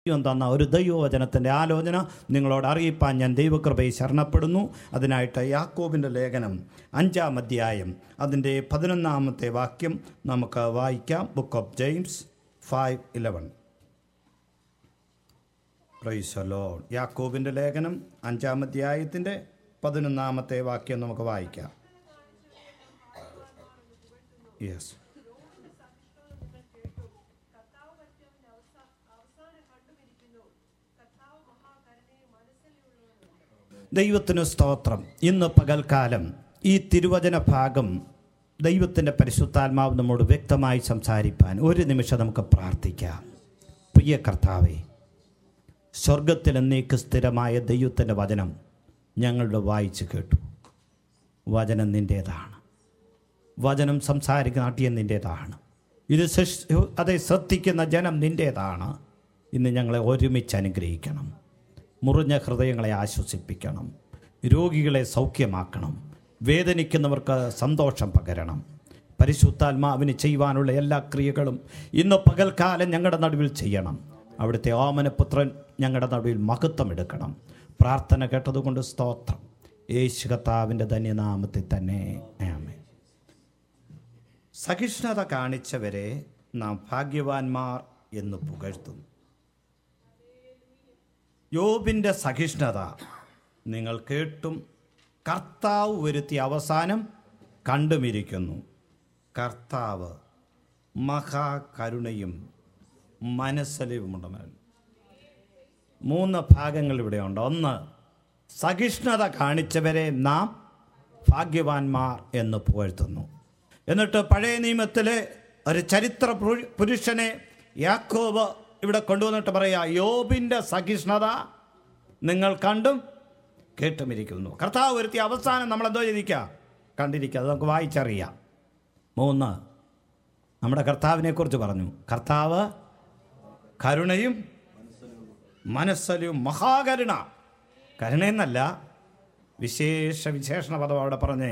ദൈവം തന്ന ഒരു ദൈവവചനത്തിൻ്റെ ആലോചന നിങ്ങളോട് അറിയിപ്പാൻ ഞാൻ ദൈവകൃപയിൽ ശരണപ്പെടുന്നു അതിനായിട്ട് യാക്കോബിൻ്റെ ലേഖനം അഞ്ചാം അധ്യായം അതിൻ്റെ പതിനൊന്നാമത്തെ വാക്യം നമുക്ക് വായിക്കാം book of James five eleven പ്രൈസലോ യാക്കോബിൻ്റെ ലേഖനം അഞ്ചാം അധ്യായത്തിൻ്റെ പതിനൊന്നാമത്തെ വാക്യം നമുക്ക് വായിക്കാം യെസ് ദൈവത്തിന് സ്തോത്രം ഇന്ന് പകൽക്കാലം ഈ തിരുവചന ഭാഗം ദൈവത്തിൻ്റെ പരിശുദ്ധാത്മാവ് നമ്മോട് വ്യക്തമായി സംസാരിപ്പാൻ ഒരു നിമിഷം നമുക്ക് പ്രാർത്ഥിക്കാം പ്രിയ കർത്താവേ സ്വർഗത്തിൽ എന്നേക്ക് സ്ഥിരമായ ദൈവത്തിൻ്റെ വചനം ഞങ്ങളുടെ വായിച്ച് കേട്ടു വചനം നിൻ്റേതാണ് വചനം സംസാരിക്കുന്ന നാട്യം നിൻ്റേതാണ് ഇത് സൃഷ്- അതെ ശ്രദ്ധിക്കുന്ന ജനം നിൻ്റേതാണ് ഇന്ന് ഞങ്ങളെ ഒരുമിച്ച് അനുഗ്രഹിക്കണം മുറിഞ്ഞ ഹൃദയങ്ങളെ ആശ്വസിപ്പിക്കണം രോഗികളെ സൗഖ്യമാക്കണം വേദനിക്കുന്നവർക്ക് സന്തോഷം പകരണം പരിശുദ്ധാത്മാവിന് ചെയ്യുവാനുള്ള എല്ലാ ക്രിയകളും ഇന്ന് പകൽക്കാലം ഞങ്ങളുടെ നടുവിൽ ചെയ്യണം അവിടുത്തെ ഓമനപുത്രൻ ഞങ്ങളുടെ നടുവിൽ മഹത്വം എടുക്കണം പ്രാർത്ഥന കേട്ടതുകൊണ്ട് സ്തോത്രം യേശു കർത്താവിൻ്റെ ധന്യനാമത്തിൽ തന്നെ ആമേൻ സഹിഷ്ണുത കാണിച്ചവരെ നാം ഭാഗ്യവാന്മാർ എന്ന് പുകഴ്ത്തുന്നു യോബിൻ്റെ സഹിഷ്ണുത നിങ്ങൾ കേട്ടും കർത്താവ് വരുത്തിയ അവസാനം കണ്ടുമിരിക്കുന്നു കർത്താവ് മഹാകരുണയും മനസ്സലിവുമുണ്ടവൻ മൂന്ന് ഭാഗങ്ങൾ ഇവിടെയുണ്ട് ഒന്ന് സഹിഷ്ണുത കാണിച്ചവരെ നാം ഭാഗ്യവാന്മാർ എന്ന് പുകഴ്ത്തുന്നു എന്നിട്ട് പഴയ നിയമത്തിലെ ഒരു ചരിത്ര പുരു- പുരുഷനെ യാക്കോബ് ഇവിടെ കൊണ്ടുവന്നിട്ട് പറയാ യോബിൻ്റെ സഹിഷ്ണുത നിങ്ങൾ കണ്ടും കേട്ടുമിരിക്കുന്നു കർത്താവ് വരുത്തിയ അവസാനം നമ്മൾ എന്തോ ചെയ്തിരിക്കുക കണ്ടിരിക്കുക അത് നമുക്ക് വായിച്ചറിയാം മൂന്ന് നമ്മുടെ കർത്താവിനെ കുറിച്ച് പറഞ്ഞു കർത്താവ് കരുണയും മനസ്സലും മഹാകരുണ കരുണയെന്നല്ല വിശേഷ വിശേഷണ പദം അവിടെ പറഞ്ഞേ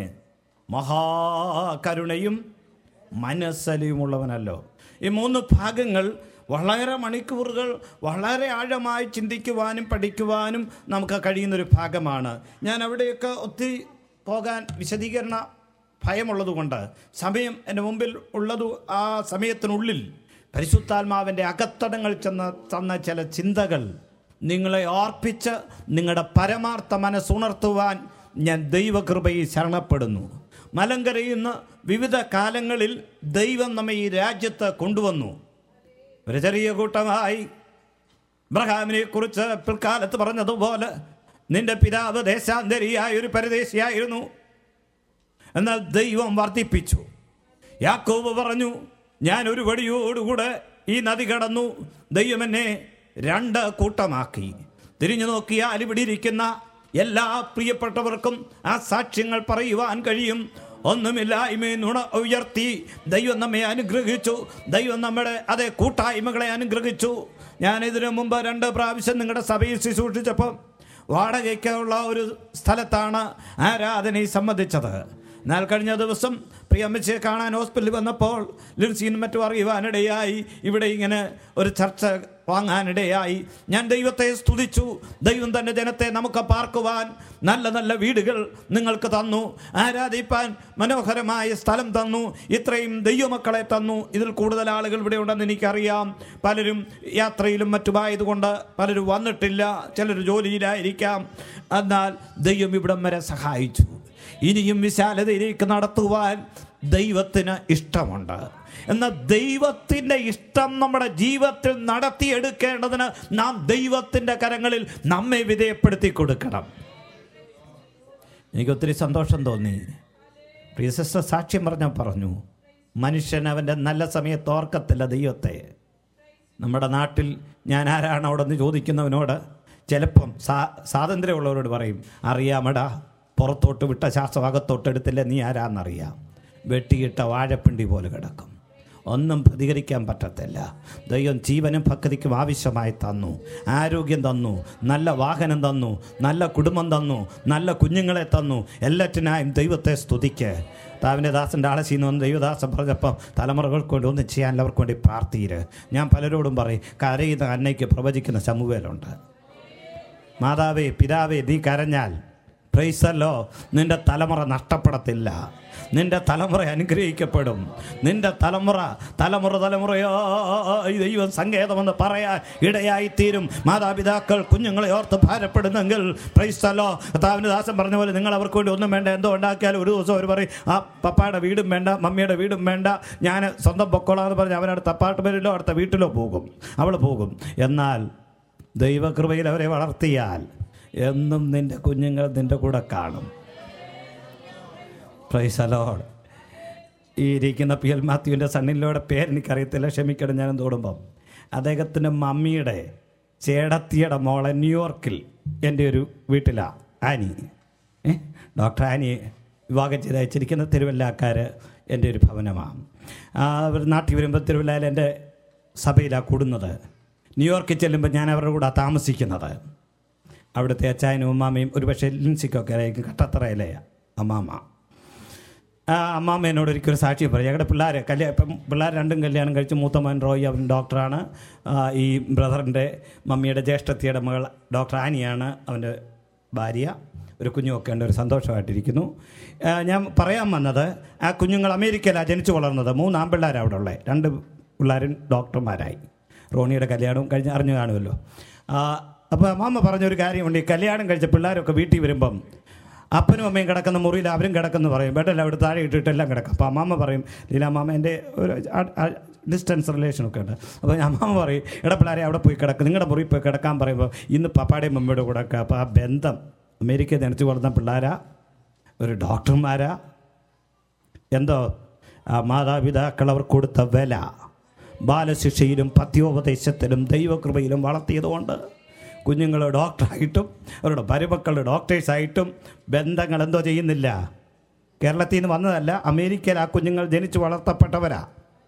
മഹാകരുണയും മനസ്സലിയുമുള്ളവനല്ലോ ഈ മൂന്ന് ഭാഗങ്ങൾ വളരെ മണിക്കൂറുകൾ വളരെ ആഴമായി ചിന്തിക്കുവാനും പഠിക്കുവാനും നമുക്ക് കഴിയുന്നൊരു ഭാഗമാണ് ഞാൻ അവിടെയൊക്കെ ഒത്തിരി പോകാൻ വിശദീകരണ ഭയമുള്ളതുകൊണ്ട് സമയം എൻ്റെ മുമ്പിൽ ഉള്ളത് ആ സമയത്തിനുള്ളിൽ പരിശുദ്ധാത്മാവിൻ്റെ അകത്തടങ്ങൾ ചെന്ന് തന്ന ചില ചിന്തകൾ നിങ്ങളെ ഓർപ്പിച്ച് നിങ്ങളുടെ പരമാർത്ഥ മനസ്സുണർത്തുവാൻ ഞാൻ ദൈവകൃപയിൽ ശരണപ്പെടുന്നു മലങ്കരയിൽ നിന്ന് വിവിധ കാലങ്ങളിൽ ദൈവം നമ്മെ ഈ രാജ്യത്ത് കൊണ്ടുവന്നു ഒരു ചെറിയ കൂട്ടമായി ഇബ്രഹാമിനെ കുറിച്ച് പിൽക്കാലത്ത് പറഞ്ഞതുപോലെ നിന്റെ പിതാവ് ദേശാന്തരിയായ ഒരു പരദേശിയായിരുന്നു എന്നാൽ ദൈവം വർദ്ധിപ്പിച്ചു യാക്കോബ് പറഞ്ഞു ഞാൻ ഒരു വടിയോടുകൂടെ ഈ നദി കടന്നു ദൈവം എന്നെ രണ്ട് കൂട്ടമാക്കി തിരിഞ്ഞു നോക്കിയാൽ ഇവിടെ ഇരിക്കുന്ന എല്ലാ പ്രിയപ്പെട്ടവർക്കും ആ സാക്ഷ്യങ്ങൾ പറയുവാൻ കഴിയും ഒന്നുമില്ലായ്മ നുണ ഉയർത്തി ദൈവം നമ്മെ അനുഗ്രഹിച്ചു ദൈവം നമ്മുടെ അതേ കൂട്ടായ്മകളെ അനുഗ്രഹിച്ചു ഞാൻ ഇതിനു മുമ്പ് രണ്ട് പ്രാവശ്യം നിങ്ങളുടെ സഭയിൽ ശുശ്രൂഷിച്ചപ്പോൾ വാടകയ്ക്കുള്ള ഒരു സ്ഥലത്താണ് ആരാധനയെ സംബന്ധിച്ചത് എന്നാൽ കഴിഞ്ഞ ദിവസം പ്രിയമ്മച്ചയെ കാണാൻ ഹോസ്പിറ്റലിൽ വന്നപ്പോൾ ലിൻസിനും മറ്റും അറിയുവാനിടയായി ഇവിടെ ഇങ്ങനെ ഒരു ചർച്ച വാങ്ങാനിടയായി ഞാൻ ദൈവത്തെ സ്തുതിച്ചു ദൈവം തൻ്റെ ജനത്തെ നമുക്ക് പാർക്കുവാൻ നല്ല നല്ല വീടുകൾ നിങ്ങൾക്ക് തന്നു ആരാധിപ്പാൻ മനോഹരമായ സ്ഥലം തന്നു ഇത്രയും ദൈവമക്കളെ തന്നു ഇതിൽ കൂടുതൽ ആളുകൾ ഇവിടെ ഉണ്ടെന്ന് എനിക്കറിയാം പലരും യാത്രയിലും മറ്റുമായതുകൊണ്ട് പലരും വന്നിട്ടില്ല ചിലർ ജോലിയിലായിരിക്കാം എന്നാൽ ദൈവം ഇവിടം വരെ സഹായിച്ചു ഇനിയും വിശാലതയിലേക്ക് നടത്തുവാൻ ദൈവത്തിന് ഇഷ്ടമുണ്ട് എന്നാൽ ദൈവത്തിൻ്റെ ഇഷ്ടം നമ്മുടെ ജീവിതത്തിൽ നടത്തിയെടുക്കേണ്ടതിന് നാം ദൈവത്തിൻ്റെ കരങ്ങളിൽ നമ്മെ വിധേയപ്പെടുത്തി കൊടുക്കണം എനിക്ക് ഒത്തിരി സന്തോഷം തോന്നി പ്രിയ സിസ്റ്റർ സാക്ഷ്യം പറഞ്ഞാൽ പറഞ്ഞു മനുഷ്യൻ അവൻ്റെ നല്ല സമയത്ത് ഓർക്കത്തില്ല ദൈവത്തെ നമ്മുടെ നാട്ടിൽ ഞാൻ ആരാണ് അവിടെ നിന്ന് ചോദിക്കുന്നവനോട് ചിലപ്പം സാ സ്വാതന്ത്ര്യമുള്ളവരോട് പറയും അറിയാമടാ പുറത്തോട്ട് വിട്ട ശ്വാസം അകത്തോട്ട് എടുത്തില്ല നീ ആരാന്നറിയാം വെട്ടിയിട്ട വാഴപ്പിണ്ടി പോലെ കിടക്കും ഒന്നും പ്രതികരിക്കാൻ പറ്റത്തില്ല ദൈവം ജീവനും ഭക്തിക്കും ആവശ്യമായി തന്നു ആരോഗ്യം തന്നു നല്ല വാഹനം തന്നു നല്ല കുടുംബം തന്നു നല്ല കുഞ്ഞുങ്ങളെ തന്നു എല്ലാറ്റിനായും ദൈവത്തെ സ്തുതിക്ക് താവിൻ്റെ ദാസൻ്റെ ആളെ ചെയ്യുന്ന ദൈവദാസൻ പറഞ്ഞപ്പം തലമുറകൾക്ക് വേണ്ടി ഒന്നും ചെയ്യാൻ അവർക്ക് വേണ്ടി പ്രാർത്ഥീര് ഞാൻ പലരോടും പറയും കരയുന്ന അന്നയ്ക്ക് പ്രവചിക്കുന്ന സമൂഹലുണ്ട് മാതാവേ പിതാവേ നീ കരഞ്ഞാൽ പ്രൈസല്ലോ നിന്റെ തലമുറ നഷ്ടപ്പെടത്തില്ല നിന്റെ തലമുറ അനുഗ്രഹിക്കപ്പെടും നിന്റെ തലമുറ തലമുറ തലമുറയോ ദൈവം സങ്കേതമെന്ന് പറയാൻ ഇടയായിത്തീരും മാതാപിതാക്കൾ കുഞ്ഞുങ്ങളെ ഓർത്ത് ഭാരപ്പെടുന്നെങ്കിൽ പ്രൈസല്ലോ കർത്താവിൻ്റെ ദാസൻ പറഞ്ഞ പോലെ നിങ്ങൾ അവർക്ക് വേണ്ടി ഒന്നും വേണ്ട എന്തോ ഉണ്ടാക്കിയാലും ഒരു ദിവസം അവർ പറയും ആ പപ്പായുടെ വീടും വേണ്ട മമ്മിയുടെ വീടും വേണ്ട ഞാൻ സ്വന്തം പൊക്കോളാന്ന് പറഞ്ഞ് അവനടുത്ത അപ്പാർട്ട്മെൻറ്റിലോ അടുത്ത വീട്ടിലോ പോകും അവൾ പോകും എന്നാൽ ദൈവകൃപയിൽ അവരെ വളർത്തിയാൽ എന്നും നിന്റെ കുഞ്ഞുങ്ങൾ നിന്റെ കൂടെ കാണും പ്രൈസലോട് ഈ ഇരിക്കുന്ന പി എൽ മാത്യുവിൻ്റെ സണ്ണിലൂടെ പേരെനിക്കറിയത്തില്ല ക്ഷമിക്കണം ഞാൻ തോടുമ്പം അദ്ദേഹത്തിൻ്റെ മമ്മിയുടെ ചേടത്തിയുടെ മോളെ ന്യൂയോർക്കിൽ എൻ്റെ ഒരു വീട്ടിലാണ് ആനി ഏ ഡോക്ടർ ആനി വിവാഹം ചെയ്ത് അയച്ചിരിക്കുന്ന തിരുവല്ലാക്കാർ എൻ്റെ ഒരു ഭവനമാണ് അവർ നാട്ടിൽ വരുമ്പോൾ തിരുവല്ലയിൽ എൻ്റെ സഭയിലാണ് കൂടുന്നത് ന്യൂയോർക്കിൽ ചെല്ലുമ്പോൾ ഞാൻ അവരുടെ കൂടെ താമസിക്കുന്നത് അവിടുത്തെ അച്ചായനും ഉമ്മാമയും ഒരുപക്ഷെ ലിൻസിക്കൊക്കെ ആയിരിക്കും കട്ടത്തറയിലെ അമ്മാമ്മ ആ അമ്മാമ്മ എന്നോട് ഒരിക്കലും സാക്ഷി പറയും ഞങ്ങളുടെ പിള്ളേർ കല്യാണം ഇപ്പം പിള്ളേർ രണ്ടും കല്യാണം കഴിച്ച് മൂത്ത മകൻ റോയി അവൻ ഡോക്ടറാണ് ആ, ഈ ബ്രദറിൻ്റെ മമ്മിയുടെ ജ്യേഷ്ഠത്തിയുടെ മകൾ ഡോക്ടർ ആനിയാണ് അവൻ്റെ ഭാര്യ ഒരു കുഞ്ഞുമൊക്കെ ഉണ്ട് ഒരു സന്തോഷമായിട്ടിരിക്കുന്നു ആ, ഞാൻ പറയാൻ വന്നത് ആ കുഞ്ഞുങ്ങൾ അമേരിക്കയിലാണ് ജനിച്ചു വളർന്നത് മൂന്ന് ആൺപിള്ളേരാണ് അവിടെ ഉള്ളത് രണ്ട് പിള്ളേരും ഡോക്ടർമാരായി റോണിയുടെ കല്യാണവും കഴിഞ്ഞ് അറിഞ്ഞു കാണുമല്ലോ അപ്പോൾ അമ്മാമ്മ പറഞ്ഞൊരു കാര്യമുണ്ട് ഈ കല്യാണം കഴിച്ച പിള്ളേരൊക്കെ വീട്ടിൽ വരുമ്പം അപ്പനും അമ്മയും കിടക്കുന്ന മുറിയിൽ അവരും കിടക്കുന്നു പറയും ബെഡല്ല അവിടെ താഴെ ഇട്ടിട്ട് എല്ലാം കിടക്കും അപ്പോൾ അമ്മാമ്മ പറയും ലീലാമ്മാമ്മ എൻ്റെ ഒരു ഡിസ്റ്റൻസ് റിലേഷനൊക്കെ ഉണ്ട് അപ്പോൾ അമ്മാമ്മ പറയും എടാ പിള്ളേരെ അവിടെ പോയി കിടക്കും നിങ്ങളുടെ മുറിയിൽ പോയി കിടക്കാൻ പറയുമ്പോൾ ഇന്ന് പപ്പാടെയും മമ്മിയുടെ കൂടെ ഒക്കെ അപ്പോൾ ആ ബന്ധം അമേരിക്ക നനച്ചു വളർന്ന പിള്ളേരാ ഒരു ഡോക്ടർമാരാ എന്തോ ആ മാതാപിതാക്കൾ അവർ കൊടുത്ത വില ബാലശിക്ഷയിലും പത്യോപദേശത്തിലും ദൈവകൃപയിലും വളർത്തിയതുകൊണ്ട് കുഞ്ഞുങ്ങൾ ഡോക്ടറായിട്ടും അവരുടെ മരുമക്കളുടെ ഡോക്ടേഴ്സായിട്ടും ബന്ധങ്ങൾ എന്തോ ചെയ്യുന്നില്ല കേരളത്തിൽ നിന്ന് വന്നതല്ല അമേരിക്കയിൽ ആ കുഞ്ഞുങ്ങൾ ജനിച്ചു വളർത്തപ്പെട്ടവരാ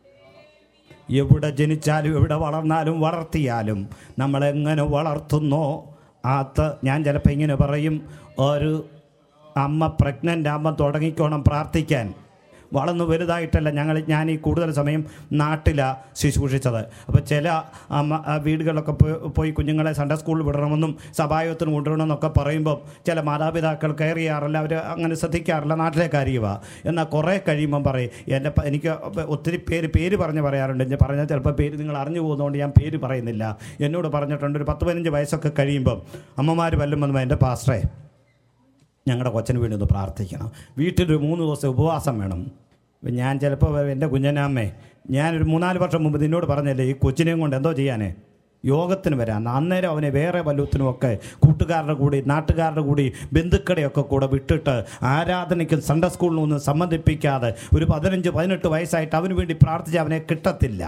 എവിടെ ജനിച്ചാലും എവിടെ വളർന്നാലും വളർത്തിയാലും നമ്മളെങ്ങനെ വളർത്തുന്നോ അത് ഞാൻ ചിലപ്പോൾ ഇങ്ങനെ പറയും ഒരു അമ്മ പ്രഗ്നൻ്റ് ആകുമ്പോൾ തുടങ്ങിക്കോണം പ്രാർത്ഥിക്കാൻ വളർന്നു വലുതായിട്ടല്ല ഞങ്ങൾ ഞാൻ ഈ കൂടുതൽ സമയം നാട്ടിലാണ് ശുശ്രൂഷിച്ചത് അപ്പോൾ ചില അമ്മ ആ വീടുകളിലൊക്കെ പോയി പോയി കുഞ്ഞുങ്ങളെ സൺഡേ സ്കൂളിൽ വിടണമെന്നും സഭായത്തിന് കൊണ്ടുവരണമെന്നൊക്കെ പറയുമ്പോൾ ചില മാതാപിതാക്കൾ കെയർ ചെയ്യാറില്ല അവർ അങ്ങനെ ശ്രദ്ധിക്കാറില്ല നാട്ടിലെ കാര്യമാണ് എന്നാൽ കുറേ കഴിയുമ്പം പറയും എൻ്റെ പ- എനിക്ക് ഒത്തിരി പേര് പേര് പറഞ്ഞ് പറയാറുണ്ട് ഞാൻ പറഞ്ഞാൽ ചിലപ്പോൾ പേര് നിങ്ങൾ അറിഞ്ഞു പോകുന്നതുകൊണ്ട് ഞാൻ പേര് പറയുന്നില്ല എന്നോട് പറഞ്ഞിട്ടുണ്ട് ഒരു പത്ത് പതിനഞ്ച് വയസ്സൊക്കെ കഴിയുമ്പം അമ്മമാർ വല്ലതും വന്നുമ്പോൾ എൻ്റെ പാസ്റ്ററേ ഞങ്ങളുടെ കൊച്ചന് വേണ്ടി ഒന്ന് പ്രാർത്ഥിക്കണം വീട്ടിലൊരു മൂന്ന് ദിവസം ഉപവാസം വേണം ഇപ്പം ഞാൻ ചിലപ്പോൾ എൻ്റെ കുഞ്ഞനാമ്മേ ഞാനൊരു മൂന്നാല് വർഷം മുമ്പ് നിന്നോട് പറഞ്ഞല്ലേ ഈ കൊച്ചിനെയും കൊണ്ട് എന്തോ ചെയ്യാനേ യോഗത്തിന് വരാൻ അന്നേരം അവനെ വേറെ വല്ലത്തിനുമൊക്കെ കൂട്ടുകാരുടെ കൂടി നാട്ടുകാരുടെ കൂടി ബന്ധുക്കളുടെയൊക്കെ കൂടെ വിട്ടിട്ട് ആരാധനയ്ക്കും സൺഡേ സ്കൂളിനും ഒന്നും സമ്മതിപ്പിക്കാതെ ഒരു പതിനഞ്ച് പതിനെട്ട് വയസ്സായിട്ട് അവന് വേണ്ടി പ്രാർത്ഥിച്ച് അവനെ കിട്ടത്തില്ല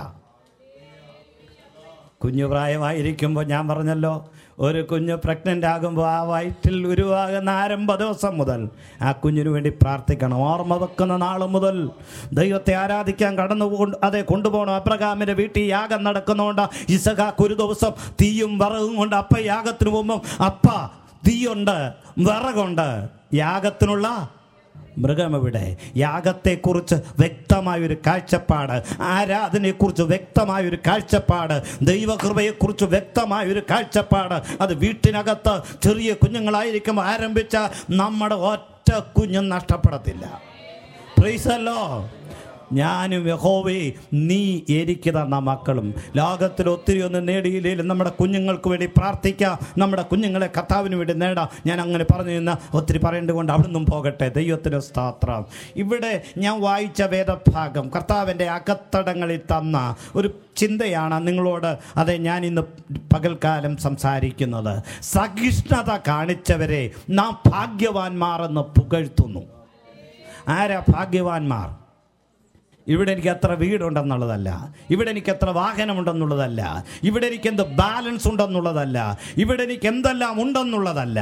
കുഞ്ഞു പ്രായമായിരിക്കുമ്പോൾ ഞാൻ പറഞ്ഞല്ലോ ഒരു കുഞ്ഞ് പ്രഗ്നൻ്റ് ആകുമ്പോൾ ആ വയറ്റിൽ ഉരുവാകുന്ന ആരംഭ ദിവസം മുതൽ ആ കുഞ്ഞിന് വേണ്ടി പ്രാർത്ഥിക്കണം ഓർമ്മ വെക്കുന്ന നാൾ മുതൽ ദൈവത്തെ ആരാധിക്കാൻ കടന്നു കൊണ്ട് അതെ കൊണ്ടുപോകണം അബ്രഹാമിൻ്റെ വീട്ടിൽ യാഗം നടക്കുന്നതുകൊണ്ട് ഇസഖാക്ക് ഒരു ദിവസം തീയും വിറകും കൊണ്ട് അപ്പ യാഗത്തിന് പോകുമ്പോൾ അപ്പ തീയുണ്ട് വിറകുണ്ട് യാഗത്തിനുള്ള മൃഗമെവിടെ യാഗത്തെക്കുറിച്ച് വ്യക്തമായൊരു കാഴ്ചപ്പാട് ആരാധനയെക്കുറിച്ച് വ്യക്തമായൊരു കാഴ്ചപ്പാട് ദൈവകൃപയെക്കുറിച്ച് വ്യക്തമായൊരു കാഴ്ചപ്പാട് അത് വീട്ടിനകത്ത് ചെറിയ കുഞ്ഞുങ്ങളായിരിക്കും ആരംഭിച്ച നമ്മുടെ ഒറ്റ കുഞ്ഞും നഷ്ടപ്പെടത്തില്ല പ്രൈസല്ലോ ഞാനും യഹോവേ നീ എനിക്ക് തന്ന മക്കളും ലോകത്തിൽ ഒത്തിരി ഒന്നും നേടിയില്ലെങ്കിലും നമ്മുടെ കുഞ്ഞുങ്ങൾക്ക് വേണ്ടി പ്രാർത്ഥിക്കാം നമ്മുടെ കുഞ്ഞുങ്ങളെ കർത്താവിന് വേണ്ടി നേടാം ഞാൻ അങ്ങനെ പറഞ്ഞു നിന്ന ഒത്തിരി പറയേണ്ടതുകൊണ്ട് അവിടുന്നും പോകട്ടെ ദൈവത്തിന് സ്തോത്രം ഇവിടെ ഞാൻ വായിച്ച വേദഭാഗം കർത്താവിൻ്റെ അകത്തടങ്ങളിൽ തന്ന ഒരു ചിന്തയാണ് നിങ്ങളോട് അതെ ഞാൻ ഇന്ന് പകൽക്കാലം സംസാരിക്കുന്നത് സഹിഷ്ണുത കാണിച്ചവരെ നാം ഭാഗ്യവാന്മാർ എന്ന് പുകഴ്ത്തുന്നു ആരാ ഭാഗ്യവാന്മാർ ഇവിടെ എനിക്ക് എത്ര വീടുണ്ടെന്നുള്ളതല്ല ഇവിടെ എനിക്ക് എത്ര വാഹനമുണ്ടെന്നുള്ളതല്ല ഇവിടെ എനിക്ക് എന്ത് ബാലൻസ് ഉണ്ടെന്നുള്ളതല്ല ഇവിടെ എനിക്ക് എന്തെല്ലാം ഉണ്ടെന്നുള്ളതല്ല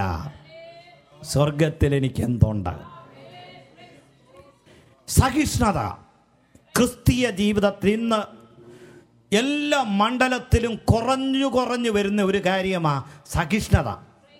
സ്വർഗത്തിൽ എനിക്ക് എന്തുണ്ട് സഹിഷ്ണുത ക്രിസ്തീയ ജീവിതത്തിൽ ഇന്ന് എല്ലാ മണ്ഡലത്തിലും കുറഞ്ഞു കുറഞ്ഞു വരുന്ന ഒരു കാര്യമാണ് സഹിഷ്ണുത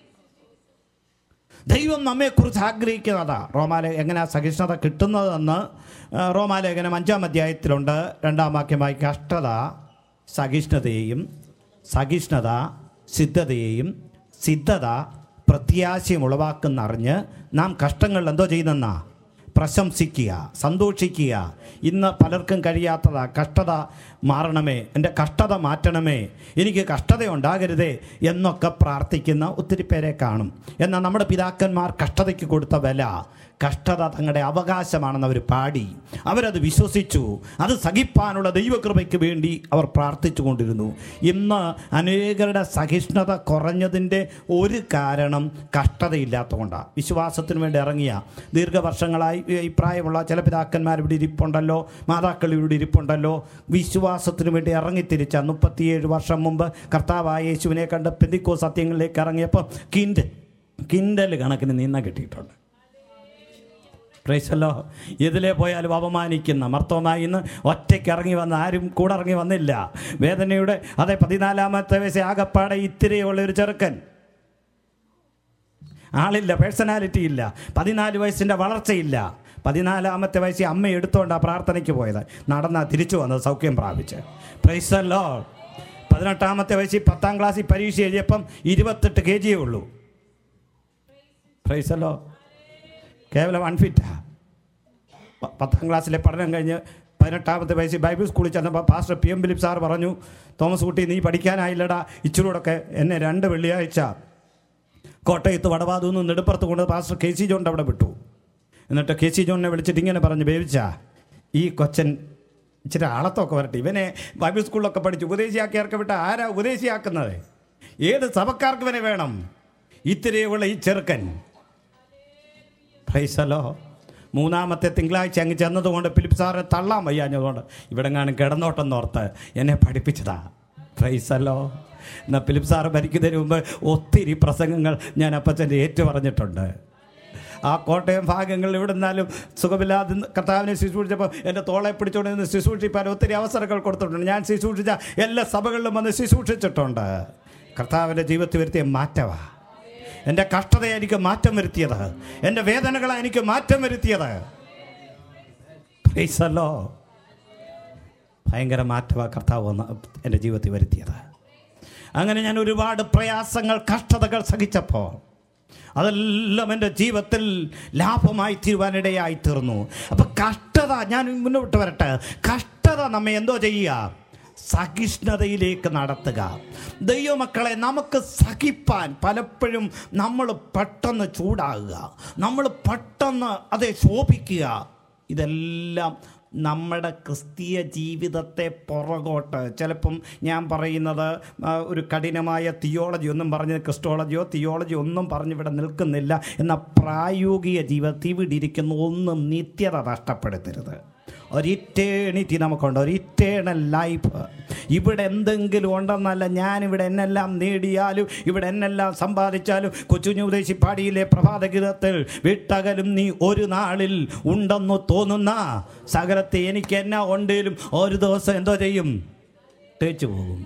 ദൈവം നമ്മെക്കുറിച്ച് ആഗ്രഹിക്കുന്നതാ റോമാലെ എങ്ങനെ സഹിഷ്ണുത കിട്ടുന്നതെന്ന് ആ, റോമാലേഖനം അഞ്ചാം അധ്യായത്തിലുണ്ട് രണ്ടാം വാക്യമായി കഷ്ടത സഹിഷ്ണുതയെയും സഹിഷ്ണുത സിദ്ധതയെയും സിദ്ധത പ്രത്യാശയും ഉളവാക്കുന്നറിഞ്ഞ് നാം കഷ്ടങ്ങളിൽ എന്തോ ചെയ്യുന്നെന്നാ പ്രശംസിക്കുക സന്തോഷിക്കുക ഇന്ന് പലർക്കും കഴിയാത്തതാ കഷ്ടത മാറണമേ എൻ്റെ കഷ്ടത മാറ്റണമേ എനിക്ക് കഷ്ടത ഉണ്ടാകരുതേ എന്നൊക്കെ പ്രാർത്ഥിക്കുന്ന ഒത്തിരി പേരെ കാണും എന്നാൽ നമ്മുടെ പിതാക്കന്മാർ കഷ്ടതയ്ക്ക് കൊടുത്ത വില കഷ്ടത തങ്ങളുടെ അവകാശമാണെന്ന് അവർ പാടി അവരത് വിശ്വസിച്ചു അത് സഹിപ്പാനുള്ള ദൈവകൃപയ്ക്ക് വേണ്ടി അവർ പ്രാർത്ഥിച്ചു കൊണ്ടിരുന്നു ഇന്ന് അനേകരുടെ സഹിഷ്ണുത കുറഞ്ഞതിൻ്റെ ഒരു കാരണം കഷ്ടതയില്ലാത്തതുകൊണ്ടാണ് വിശ്വാസത്തിന് വേണ്ടി ഇറങ്ങിയ ദീർഘവർഷങ്ങളായി ഈ പ്രായമുള്ള ചില പിതാക്കന്മാർ ഇവിടെ ഇരിപ്പുണ്ടല്ലോ മാതാക്കൾ ഇവിടെ ഇരിപ്പുണ്ടല്ലോ വിശ്വാസത്തിന് വേണ്ടി ഇറങ്ങിത്തിരിച്ച മുപ്പത്തിയേഴ് വർഷം മുമ്പ് കർത്താവായ യേശുവിനെ കണ്ട് പെന്തിക്കോ സത്യങ്ങളിലേക്ക് ഇറങ്ങിയപ്പോൾ കിൻഡൽ കിൻഡൽ കണക്കിന് നിന്ന കിട്ടിയിട്ടുണ്ട് പ്രൈസല്ലോ ഇതിലേ പോയാലും അപമാനിക്കുന്ന മർത്തോമായി ഇന്ന് ഒറ്റയ്ക്ക് ഇറങ്ങി വന്ന ആരും കൂടെ ഇറങ്ങി വന്നില്ല വേദനയുടെ അതെ പതിനാലാമത്തെ വയസ്സ് ആകപ്പാടെ ഇത്തിരിയുള്ള ഒരു ചെറുക്കൻ ആളില്ല പേഴ്സണാലിറ്റി ഇല്ല പതിനാല് വയസ്സിൻ്റെ വളർച്ചയില്ല പതിനാലാമത്തെ വയസ്സിൽ അമ്മ എടുത്തുകൊണ്ടാണ് പ്രാർത്ഥനയ്ക്ക് പോയത് നടന്നാ തിരിച്ചു വന്നത് സൗഖ്യം പ്രാപിച്ച് പ്രൈസല്ലോ പതിനെട്ടാമത്തെ വയസ്സിൽ പത്താം ക്ലാസ്സിൽ പരീക്ഷ എഴുതിയപ്പം ഇരുപത്തെട്ട് കെ ജിയേ ഉള്ളൂ പ്രൈസല്ലോ കേവലം അൺഫിറ്റാ പ- പത്താം ക്ലാസ്സിലെ പഠനം കഴിഞ്ഞ് പതിനെട്ടാമത്തെ വയസ്സിൽ ബൈബിൾ സ്കൂളിൽ ചെന്നപ്പോൾ pastor P M Philip sir പറഞ്ഞു തോമസ് കുട്ടി നീ പഠിക്കാനായില്ലടാ ഇച്ചിരൂടൊക്കെ എന്നെ രണ്ട് വെള്ളിയാഴ്ച കോട്ടയത്ത് വടവാതൂന്ന് നെടുപ്പുറത്ത് കൊണ്ട് പാസ്റ്റർ കെ സി ജോണിൻ്റെ അവിടെ വിട്ടു എന്നിട്ട് കെ സി ജോണിനെ വിളിച്ചിട്ട് ഇങ്ങനെ പറഞ്ഞു ബേബിച്ച ഈ കൊച്ചൻ ഇച്ചിരി ആളത്തൊക്കെ വരട്ടെ ഇവനെ ബൈബിൾ സ്കൂളിലൊക്കെ പഠിച്ച് ഉപദേശിയാക്കി ഇറക്കി വിട്ട ആരാ ഉപദേശിയാക്കുന്നത് ഏത് സഭക്കാർക്ക് ഇവനെ വേണം ഇത്തിരിയുള്ള ഈ ചെറുക്കൻ പ്രൈസലോ മൂന്നാമത്തെ തിങ്കളാഴ്ച അങ്ങ് ചെന്നതുകൊണ്ട് ഫിലിപ്പ് സാറെ തള്ളാൻ വയ്യാഞ്ഞതുകൊണ്ട് ഇവിടെ കാണും കിടന്നോട്ടെന്നോർത്ത് എന്നെ പഠിപ്പിച്ചതാ പ്രൈസലോ എന്നാൽ ഫിലിപ്പ് സാറ് ഭരിക്കുന്നതിന് മുമ്പ് ഒത്തിരി പ്രസംഗങ്ങൾ ഞാൻ അപ്പച്ചൻ്റെ ഏറ്റു പറഞ്ഞിട്ടുണ്ട് ആ കോട്ടയം ഭാഗങ്ങളിൽ ഇവിടെ നിന്നാലും സുഖമില്ലാതെ കർത്താവിനെ ശുശ്രൂഷിച്ചപ്പോൾ എൻ്റെ തോളെ പിടിച്ചുകൊണ്ട് നിന്ന് ശുശ്രൂഷിപ്പാൻ ഒത്തിരി അവസരങ്ങൾ കൊടുത്തിട്ടുണ്ട് ഞാൻ ശുശ്രൂഷിച്ച എല്ലാ സഭകളിലും വന്ന് ശുശ്രൂഷിച്ചിട്ടുണ്ട് കർത്താവിൻ്റെ ജീവിതത്തിൽ വരുത്തിയ മാറ്റമാണ് എൻ്റെ കഷ്ടതയെ എനിക്ക് മാറ്റം വരുത്തിയത് എൻ്റെ വേദനകളെ എനിക്ക് മാറ്റം വരുത്തിയത് പ്രൈസല്ലോ ഭയങ്കര മാറ്റമാണ് കർത്താവ് വന്ന് എൻ്റെ ജീവിതത്തിൽ വരുത്തിയത് അങ്ങനെ ഞാൻ ഒരുപാട് പ്രയാസങ്ങൾ കഷ്ടതകൾ സഹിച്ചപ്പോൾ അതെല്ലാം എൻ്റെ ജീവിതത്തിൽ ലാഭമായി തീരുവാനിടയായി തീർന്നു അപ്പം കഷ്ടത ഞാൻ മുന്നോട്ട് വരട്ടെ കഷ്ടത നമ്മെ എന്തോ ചെയ്യുക സഹിഷ്ണുതയിലേക്ക് നടത്തുക ദൈവമക്കളെ നമുക്ക് സഹിപ്പാൻ പലപ്പോഴും നമ്മൾ പെട്ടെന്ന് ചൂടാകുക നമ്മൾ പെട്ടെന്ന് അതെ ശോഭിക്കുക ഇതെല്ലാം നമ്മുടെ ക്രിസ്തീയ ജീവിതത്തെ പുറകോട്ട് ചിലപ്പം ഞാൻ പറയുന്നത് ആ, ഒരു കഠിനമായ തിയോളജി ഒന്നും പറഞ്ഞ് ക്രിസ്റ്റോളജിയോ തിയോളജിയോ ഒന്നും പറഞ്ഞ് ഇവിടെ നിൽക്കുന്നില്ല എന്ന പ്രായോഗിക ജീവിതത്തിൽ ഇവിടെ ഇരിക്കുന്ന ഒന്നും നിത്യത നഷ്ടപ്പെടുത്തരുത് ഒരു ഇറ്റേണിറ്റി നമുക്കുണ്ട് ഒരു ഇറ്റേണൽ ലൈഫ് ഇവിടെ എന്തെങ്കിലും ഉണ്ടെന്നല്ല ഞാനിവിടെ എന്നെല്ലാം നേടിയാലും ഇവിടെ എന്നെല്ലാം സമ്പാദിച്ചാലും കൊച്ചുഞ്ഞു ഉദ്ദേശി പാടിയിലെ പ്രഭാതഗീതത്തിൽ വിട്ടകലും നീ ഒരു നാളിൽ ഉണ്ടെന്ന് തോന്നുന്ന സകലത്തെ എനിക്ക് എന്നാ ഉണ്ടേലും ഒരു ദിവസം എന്തോ ചെയ്യും തേച്ചു പോകും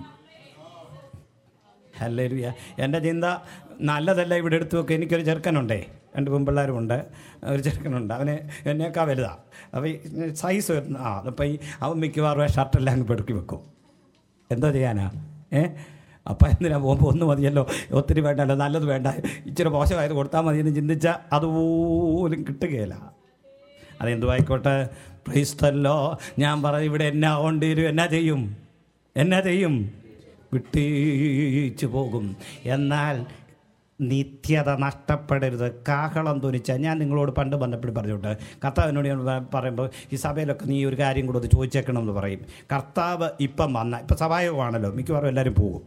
ഹല്ലേലൂയ എൻ്റെ ചിന്ത നല്ലതല്ല ഇവിടെ എടുത്തു വെക്കുക എനിക്കൊരു ചെറുക്കനുണ്ടേ രണ്ട് പെൺപിള്ളേരുമുണ്ട് ഒരു ചെറുക്കനുണ്ട് അവന് എന്നേക്കാ വലുതാ അപ്പോൾ ഈ സൈസ് വരുന്ന ആ അപ്പം ഈ അവൻ മിക്കവാറും ഷർട്ടെല്ലാം അങ്ങ് പെടുക്കി വെക്കും എന്തോ ചെയ്യാനാ ഏ അപ്പം എന്തിനാ പോകുമ്പോൾ ഒന്ന് മതിയല്ലോ ഒത്തിരി വേണ്ടല്ലോ നല്ലത് വേണ്ട ഇച്ചിരി മോശമായത് കൊടുത്താൽ മതി എന്ന് ചിന്തിച്ചാൽ അതുപോലും കിട്ടുകയില്ല അതെന്തുവായിക്കോട്ടെ പ്രൈസ്തല്ലോ ഞാൻ പറയും ഇവിടെ എന്നാ കൊണ്ടുവരും എന്നാ ചെയ്യും എന്നാ ചെയ്യും വിട്ടേച്ചു പോകും എന്നാൽ നിത്യത നഷ്ടപ്പെടരുത് കാഹളം ധനിച്ച ഞാൻ നിങ്ങളോട് പണ്ട് ബന്ധപ്പെട്ട് പറഞ്ഞോട്ട് കർത്താവിനോട് ഞാൻ പ- പറയുമ്പോൾ ഈ സഭയിലൊക്കെ നീ ഒരു കാര്യം കൂടെ ഒന്ന് ചോദിച്ചേക്കണം എന്ന് പറയും കർത്താവ് ഇപ്പം വന്ന ഇപ്പം സഭായോഗമാണല്ലോ മിക്കവാറും എല്ലാവരും പോകും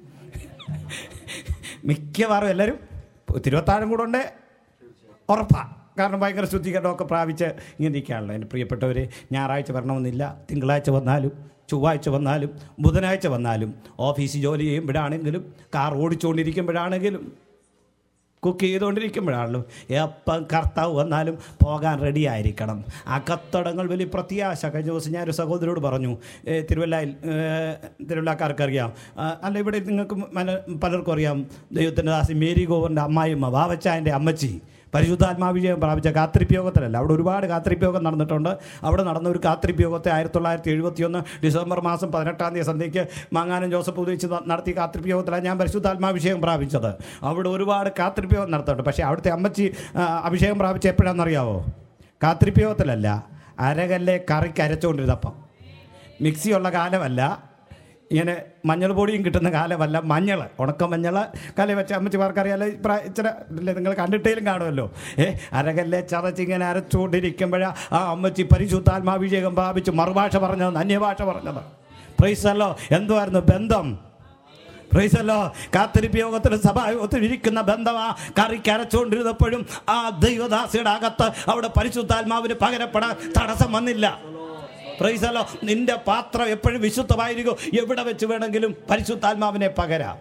മിക്കവാറും എല്ലാവരും തിരുവത്താഴം കൂടെ ഉണ്ട് ഉറപ്പാ കാരണം ഭയങ്കര ശുദ്ധീകരണമൊക്കെ പ്രാപിച്ച് ഇങ്ങനെ ഇരിക്കുകയാണല്ലോ എൻ്റെ പ്രിയപ്പെട്ടവർ ഞായറാഴ്ച വരണമെന്നില്ല തിങ്കളാഴ്ച വന്നാലും ചൊവ്വാഴ്ച വന്നാലും ബുധനാഴ്ച വന്നാലും ഓഫീസിൽ ജോലി ചെയ്യുമ്പോഴാണെങ്കിലും കാർ ഓടിച്ചുകൊണ്ടിരിക്കുമ്പോഴാണെങ്കിലും കുക്ക് ചെയ്തുകൊണ്ടിരിക്കുമ്പോഴാണല്ലോ എപ്പം കർത്താവ് വന്നാലും പോകാൻ റെഡി ആയിരിക്കണം ആ കത്തടങ്ങൾ വലിയ പ്രത്യാശ കഴിഞ്ഞ ദിവസം ഞാനൊരു സഹോദരോട് പറഞ്ഞു ഏ, തിരുവല്ലയിൽ ഏ, തിരുവല്ലക്കാർക്കറിയാം ആ, അല്ല ഇവിടെ നിങ്ങൾക്ക് മന- പലർക്കും അറിയാം ദൈവത്തിൻ്റെ ദാസി മേരി ഗോവറിൻ്റെ അമ്മായിമ്മ വാവച്ചായൻ്റെ അമ്മച്ചി പരിശുദ്ധാത്മാവിജയം പ്രാപിച്ച കാത്തിരിപ്യോഗത്തിലല്ല അവിടെ ഒരുപാട് കാത്തിരിപ്യോഗം നടന്നിട്ടുണ്ട് അവിടെ നടന്ന ഒരു കാത്തിരിപ്യോഗത്തെ ആയിരത്തി തൊള്ളായിരത്തി എഴുപത്തിയൊന്ന് ഡിസംബർ മാസം പതിനെട്ടാം തീയതി സന്ധ്യയ്ക്ക് മാങ്ങാനം ജോസഫ് ഉദ്ദേശിച്ച് നടത്തിയ കാത്തിരിപ്യോഗത്തിലാണ് ഞാൻ പരിശുദ്ധാത്മാഭിഷേകം പ്രാപിച്ചത് അവിടെ ഒരുപാട് കാത്തിരിപ്യോഗം നടത്തുന്നുണ്ട് പക്ഷേ അവിടുത്തെ അമ്മച്ചി ആ, അഭിഷേകം പ്രാപിച്ച എപ്പോഴാണെന്നറിയാവോ കാത്തിരിപ്യോഗത്തിലല്ല അരകല്ലെ കറിക്ക് അരച്ചുകൊണ്ടിരുന്നപ്പം മിക്സിയുള്ള കാലമല്ല ഇങ്ങനെ മഞ്ഞൾ പൊടിയും കിട്ടുന്ന കാലമല്ല മഞ്ഞൾ ഉണക്ക മഞ്ഞൾ കല വെച്ച അമ്മച്ചിമാർക്കറിയാലോ പ്രായ- ഇച്ചിരി ഇല്ലേ നിങ്ങൾ കണ്ടിട്ടേലും കാണുമല്ലോ ഏ അരകല്ലെ ചതച്ചിങ്ങനെ അരച്ചുകൊണ്ടിരിക്കുമ്പോഴാ ആ അമ്മച്ചി പരിശുദ്ധാത്മാഭിഷേകം പ്രാപിച്ച് മറുഭാഷ പറഞ്ഞത് അന്യഭാഷ പറഞ്ഞത് പ്രൈസല്ലോ എന്തുമായിരുന്നു ബന്ധം പ്രൈസല്ലോ കാത്തിരിപ്യോഗത്തിൽ സഭായോഗത്തിൽ ഇരിക്കുന്ന ബന്ധമാ കറിക്ക് അരച്ചുകൊണ്ടിരുന്നപ്പോഴും ആ ദൈവദാസിയുടെ അകത്ത് അവിടെ പരിശുദ്ധാത്മാവിന് പകരപ്പെടാൻ തടസ്സം വന്നില്ല പ്രൈസല്ലോ നിന്റെ പാത്രം എപ്പോഴും വിശുദ്ധമായിരിക്കും എവിടെ വെച്ച് വേണമെങ്കിലും പരിശുദ്ധാത്മാവിനെ പകരാം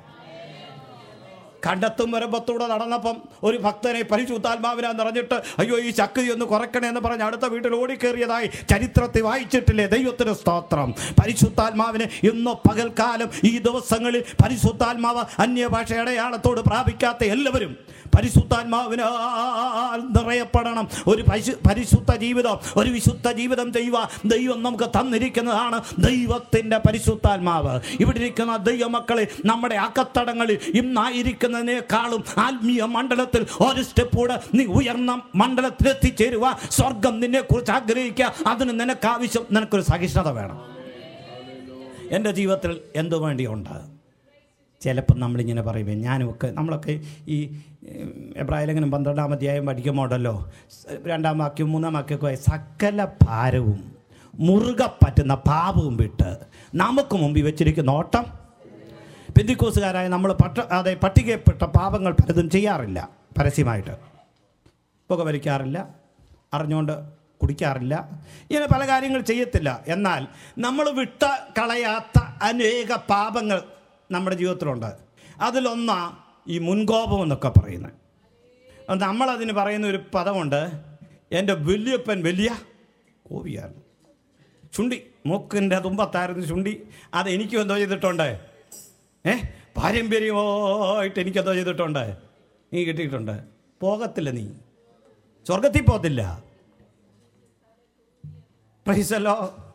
കണ്ടെത്തും വരമ്പത്തൂടെ നടന്നപ്പം ഒരു ഭക്തനെ പരിശുദ്ധാത്മാവിനാ നിറഞ്ഞിട്ട് അയ്യോ ഈ ശക്തി ഒന്ന് കുറയ്ക്കണേ എന്ന് പറഞ്ഞ് അടുത്ത വീട്ടിൽ ഓടിക്കേറിയതായി ചരിത്രത്തിൽ വായിച്ചിട്ടില്ലേ ദൈവത്തിന് സ്തോത്രം പരിശുദ്ധാത്മാവിന് ഇന്നോ പകൽക്കാലം ഈ ദിവസങ്ങളിൽ പരിശുദ്ധാത്മാവ് അന്യഭാഷ അടയാളത്തോട് പ്രാപിക്കാത്ത എല്ലാവരും പരിശുദ്ധാത്മാവിനാൽ നിറയപ്പെടണം ഒരു പരിശു പരിശുദ്ധ ജീവിതം ഒരു വിശുദ്ധ ജീവിതം ചെയ്യുക ദൈവം നമുക്ക് തന്നിരിക്കുന്നതാണ് ദൈവത്തിൻ്റെ പരിശുദ്ധാത്മാവ് ഇവിടെ ഇരിക്കുന്ന ദൈവമക്കളെ നമ്മുടെ അകത്തടങ്ങളിൽ ഇന്നായിരിക്കുന്നതിനേക്കാളും ആത്മീയ മണ്ഡലത്തിൽ ഒരു സ്റ്റെപ്പ് കൂടെ നീ ഉയർന്ന മണ്ഡലത്തിൽ എത്തിച്ചേരുക സ്വർഗം നിന്നെ കുറിച്ച് ആഗ്രഹിക്കുക അതിന് നിനക്ക് ആവശ്യം നിനക്കൊരു സഹിഷ്ണുത വേണം എൻ്റെ ജീവിതത്തിൽ എന്തു വേണ്ടിയുണ്ട് ചിലപ്പോൾ നമ്മളിങ്ങനെ പറയുമ്പോൾ ഞാനുമൊക്കെ നമ്മളൊക്കെ ഈ എബ്രാഹിലെങ്കിലും പന്ത്രണ്ടാം അധ്യായം പഠിക്കുമ്പോണ്ടല്ലോ രണ്ടാം വാക്യം മൂന്നാം വാക്യമൊക്കെ സകല ഭാരവും മുറുകെ പറ്റുന്ന പാപവും വിട്ട് നമുക്ക് മുമ്പിൽ വെച്ചിരിക്കുന്ന ഓട്ടം പെന്തിക്കോസുകാരായ നമ്മൾ പട്ട അതെ പട്ടികപ്പെട്ട പാപങ്ങൾ പലതും ചെയ്യാറില്ല പരസ്യമായിട്ട് പുക വലിക്കാറില്ല അറിഞ്ഞുകൊണ്ട് കുടിക്കാറില്ല ഇങ്ങനെ പല കാര്യങ്ങൾ ചെയ്യത്തില്ല എന്നാൽ നമ്മൾ വിട്ട കളയാത്ത അനേക പാപങ്ങൾ നമ്മുടെ ജീവിതത്തിലുണ്ട് അതിലൊന്നാ ഈ മുൻകോപം എന്നൊക്കെ പറയുന്നത് അത് നമ്മളതിന് പറയുന്ന ഒരു പദമുണ്ട് എൻ്റെ വലിയപ്പൻ വലിയ കോപിയായിരുന്നു ചുണ്ടി മൂക്കിൻ്റെ തുമ്പത്തായിരുന്നു ചുണ്ടി അത് എനിക്കും എന്തോ ചെയ്തിട്ടുണ്ട് ഏ പാരമ്പര്യമായിട്ട് എനിക്കെന്തോ ചെയ്തിട്ടുണ്ട് നീ കിട്ടിയിട്ടുണ്ട് പോകത്തില്ല നീ സ്വർഗത്തിൽ പോകത്തില്ല പ്രൈസല്ലോ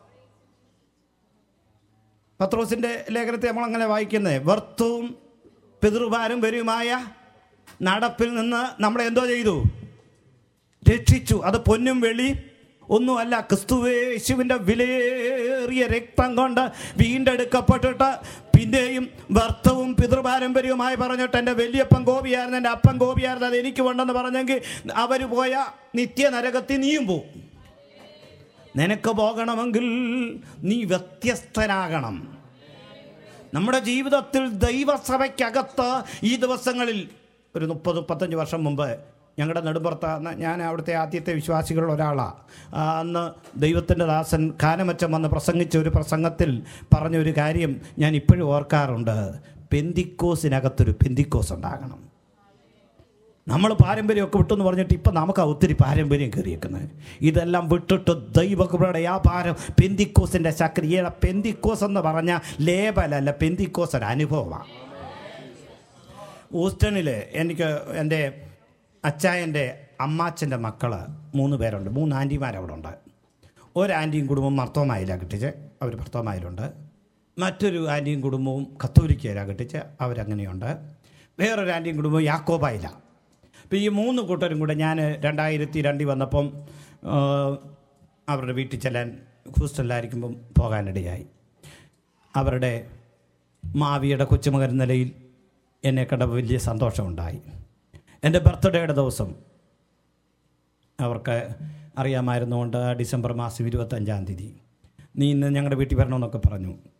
പത്രോസിൻ്റെ ലേഖനത്തെ നമ്മളങ്ങനെ വായിക്കുന്നത് വർത്തവും പിതൃഭാരം വരുമായ നടപ്പിൽ നിന്ന് നമ്മളെ എന്തോ ചെയ്തു രക്ഷിച്ചു അത് പൊന്നും വെള്ളി ഒന്നുമല്ല ക്രിസ്തുവേ യേശുവിൻ്റെ വിലയേറിയ രക്തം കൊണ്ട് വീണ്ടെടുക്കപ്പെട്ടിട്ട് പിന്നെയും ഭർത്തവും പിതൃപാരമ്പര്യവുമായി പറഞ്ഞിട്ട് എൻ്റെ വലിയപ്പൻ ഗോപിയായിരുന്നു എൻ്റെ അപ്പൻ ഗോപിയായിരുന്നു അത് എനിക്ക് വേണ്ടെന്ന് പറഞ്ഞെങ്കിൽ അവർ പോയ നിത്യ നരകത്തിൽ നീയും പോവും നിനക്ക് പോകണമെങ്കിൽ നീ വ്യത്യസ്തനാകണം നമ്മുടെ ജീവിതത്തിൽ ദൈവസഭയ്ക്കകത്ത് ഈ ദിവസങ്ങളിൽ ഒരു മുപ്പത് മുപ്പത്തഞ്ച് വർഷം മുമ്പ് ഞങ്ങളുടെ നെടുമ്പുറത്ത് അന്ന് ഞാൻ അവിടുത്തെ ആദ്യത്തെ വിശ്വാസികളിൽ ഒരാളാണ് അന്ന് ദൈവത്തിൻ്റെ ദാസൻ കാനമച്ചം വന്ന് പ്രസംഗിച്ച ഒരു പ്രസംഗത്തിൽ പറഞ്ഞ ഒരു കാര്യം ഞാൻ ഇപ്പോഴും ഓർക്കാറുണ്ട് പെന്തിക്കോസിനകത്തൊരു പെന്തിക്കോസ് ഉണ്ടാകണം നമ്മൾ പാരമ്പര്യമൊക്കെ വിട്ടെന്ന് പറഞ്ഞിട്ട് ഇപ്പം നമുക്ക് ഒത്തിരി പാരമ്പര്യം കയറിയേക്കുന്നത് ഇതെല്ലാം വിട്ടിട്ട് ദൈവകൃപയുടെ വ്യാപാരം പെന്തിക്കോസിൻ്റെ ശക്തിയുടെ പെന്തിക്കോസ് എന്ന് പറഞ്ഞാൽ ലേബലല്ല പെന്തിക്കോസ് ഒരു അനുഭവമാണ് ഊസ്റ്റണിൽ എനിക്ക് എൻ്റെ അച്ചായൻ്റെ അമ്മാച്ചൻ്റെ മക്കൾ മൂന്ന് പേരുണ്ട് മൂന്ന് ആൻറ്റിമാർ അവിടെ ഉണ്ട് ഒരു ആൻറ്റിയും കുടുംബം മർത്തോമായിലാണ് കെട്ടിച്ച് അവർ ഭർത്തോമായിലുണ്ട് മറ്റൊരു ആൻറ്റിയും കുടുംബവും കത്തോലിക്കയിലാണ് കെട്ടിച്ച് അവരങ്ങനെയുണ്ട് വേറൊരു ആൻറ്റിയും കുടുംബവും യാക്കോബായിലാണ് അപ്പോൾ ഈ മൂന്ന് കൂട്ടരും കൂടെ ഞാൻ രണ്ടായിരത്തി രണ്ടിൽ വന്നപ്പം ആ, അവരുടെ വീട്ടിൽ ചെല്ലാൻ ഹൂസ്റ്റലിലായിരിക്കുമ്പം പോകാനിടയായി അവരുടെ മാവിയുടെ കൊച്ചുമകൻ എന്ന നിലയിൽ എന്നെ കണ്ട വലിയ സന്തോഷമുണ്ടായി എൻ്റെ ബർത്ത്ഡേയുടെ ദിവസം അവർക്ക് അറിയാമായിരുന്നുകൊണ്ട് ഡിസംബർ മാസം ഇരുപത്തഞ്ചാം തീയതി നീ ഇന്ന് ഞങ്ങളുടെ വീട്ടിൽ വരണമെന്നൊക്കെ പറഞ്ഞു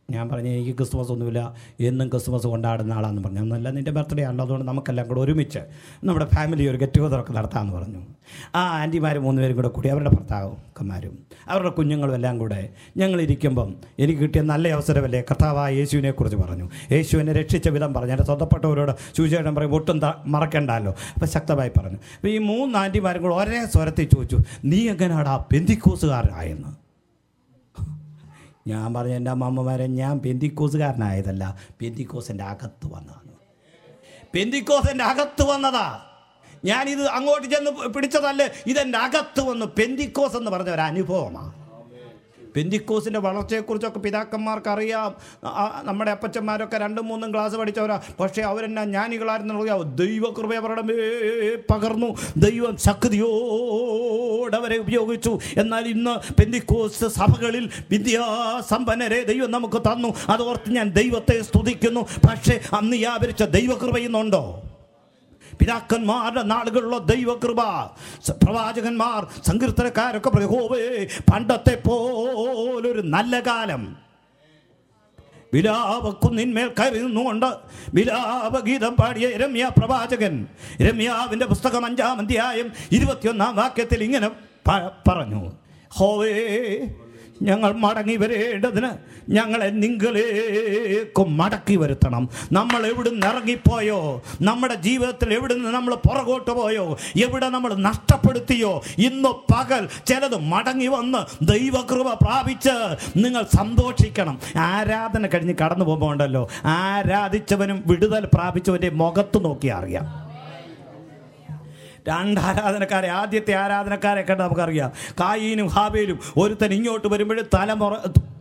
ഞാൻ പറഞ്ഞു എനിക്ക് ക്രിസ്മസ് ഒന്നുമില്ല എന്നും ക്രിസ്മസ് കൊണ്ടാടുന്ന ആളാന്ന് പറഞ്ഞു ഒന്നല്ല നിൻ്റെ ബർത്ത്ഡേ ആണല്ലോ അതുകൊണ്ട് നമുക്കെല്ലാം കൂടെ ഒരുമിച്ച് നമ്മുടെ ഫാമിലി ഒരു ഗെറ്റ് ടുഗദർ ഒക്കെ നടത്താമെന്ന് പറഞ്ഞു ആ ആൻറ്റിമാർ മൂന്നുപേരും കൂടെ കൂടി അവരുടെ ഭർത്താക്കന്മാരും അവരുടെ കുഞ്ഞുങ്ങളും എല്ലാം കൂടെ ഞങ്ങളിരിക്കുമ്പം എനിക്ക് കിട്ടിയ നല്ല അവസരമല്ലേ കർത്താവായ യേശുവിനെ കുറിച്ച് പറഞ്ഞു യേശുവിനെ രക്ഷിച്ച വിധം പറഞ്ഞു എൻ്റെ സ്വന്തപ്പെട്ടവരോട് സുവിശേഷം പറയും ഒട്ടും ത- മറക്കണ്ടല്ലോ അപ്പം ശക്തമായി പറഞ്ഞു അപ്പോൾ ഈ മൂന്ന് ആൻറ്റിമാരും കൂടെ ഒരേ സ്വരത്തിൽ ചോദിച്ചു നീ എങ്ങനെയാടാ പെന്തിക്കോസുകാരനായെന്ന് ഞാൻ പറഞ്ഞു എൻ്റെ അമ്മമ്മമാരെ ഞാൻ പെന്തിക്കോസുകാരനായതല്ല പെന്തിക്കോസിൻ്റെ അകത്ത് വന്നതാണ് പെന്തിക്കോസിൻ്റെ അകത്ത് വന്നതാ ഞാനിത് അങ്ങോട്ട് ചെന്ന് പിടിച്ചതല്ലേ ഇതെൻ്റെ അകത്ത് വന്നു പെന്തിക്കോസ് എന്ന് പറഞ്ഞ ഒരു അനുഭവമാണ് പെന്തിക്കോസിൻ്റെ വളർച്ചയെക്കുറിച്ചൊക്കെ പിതാക്കന്മാർക്ക് അറിയാം ആ, നമ്മുടെ അപ്പച്ചന്മാരൊക്കെ രണ്ടും മൂന്നും ക്ലാസ് പഠിച്ചവരാ പക്ഷേ അവരെന്നാ ജ്ഞാനികളായിരുന്നറിയാം ദൈവകൃപ അവരുടെ മേൽ പകർന്നു ദൈവം ശക്തിയോടെ അവരെ ഉപയോഗിച്ചു എന്നാൽ ഇന്ന് പെന്തിക്കോസ് സഭകളിൽ വിദ്യാസമ്പന്നരെ ദൈവം നമുക്ക് തന്നു അതോർത്ത് ഞാൻ ദൈവത്തെ സ്തുതിക്കുന്നു പക്ഷേ അന്ന് വ്യാപരിച്ച ദൈവകൃപയുന്നുണ്ടോ പിതാക്കന്മാരുടെ നാളുകളിലുള്ള ദൈവകൃപ സ- പ്രവാചകന്മാർ സങ്കീർത്തനക്കാരൊക്കെ പറയും, "ഹോവേ പണ്ടത്തെ പോലൊരു നല്ല കാലം വിലാപക്കുന്നിന്മേൽ കയറി നിന്നുകൊണ്ട് വിലാപഗീതം പാടിയ രമ്യ പ്രവാചകൻ രമ്യാവിൻ്റെ പുസ്തകം അഞ്ചാം അധ്യായം ഇരുപത്തിയൊന്നാം വാക്യത്തിൽ ഇങ്ങനെ പ- പറഞ്ഞു ഹോവേ ഞങ്ങൾ മടങ്ങി വരേണ്ടതിന് ഞങ്ങളെ നിങ്ങളേക്ക് മടക്കി വരുത്തണം നമ്മൾ എവിടുന്ന് ഇറങ്ങിപ്പോയോ നമ്മുടെ ജീവിതത്തിൽ എവിടുന്ന് നമ്മൾ പുറകോട്ട് പോയോ എവിടെ നമ്മൾ നഷ്ടപ്പെടുത്തിയോ ഇന്ന് പകൽ ചിലത് മടങ്ങി വന്ന് ദൈവകൃപ പ്രാപിച്ച് നിങ്ങൾ സന്തോഷിക്കണം ആരാധന കഴിഞ്ഞ് കടന്നു പോകുമ്പോൾ ഉണ്ടല്ലോ ആരാധിച്ചവനും വിടുതൽ പ്രാപിച്ചവൻ്റെ മുഖത്ത് നോക്കി അറിയാം രണ്ട് ആരാധനക്കാരെ ആദ്യത്തെ ആരാധനക്കാരെ കണ്ട് നമുക്കറിയാം കായീനും ഹാബേലും ഒരുത്തൻ ഇങ്ങോട്ട് വരുമ്പോഴും തലമുറ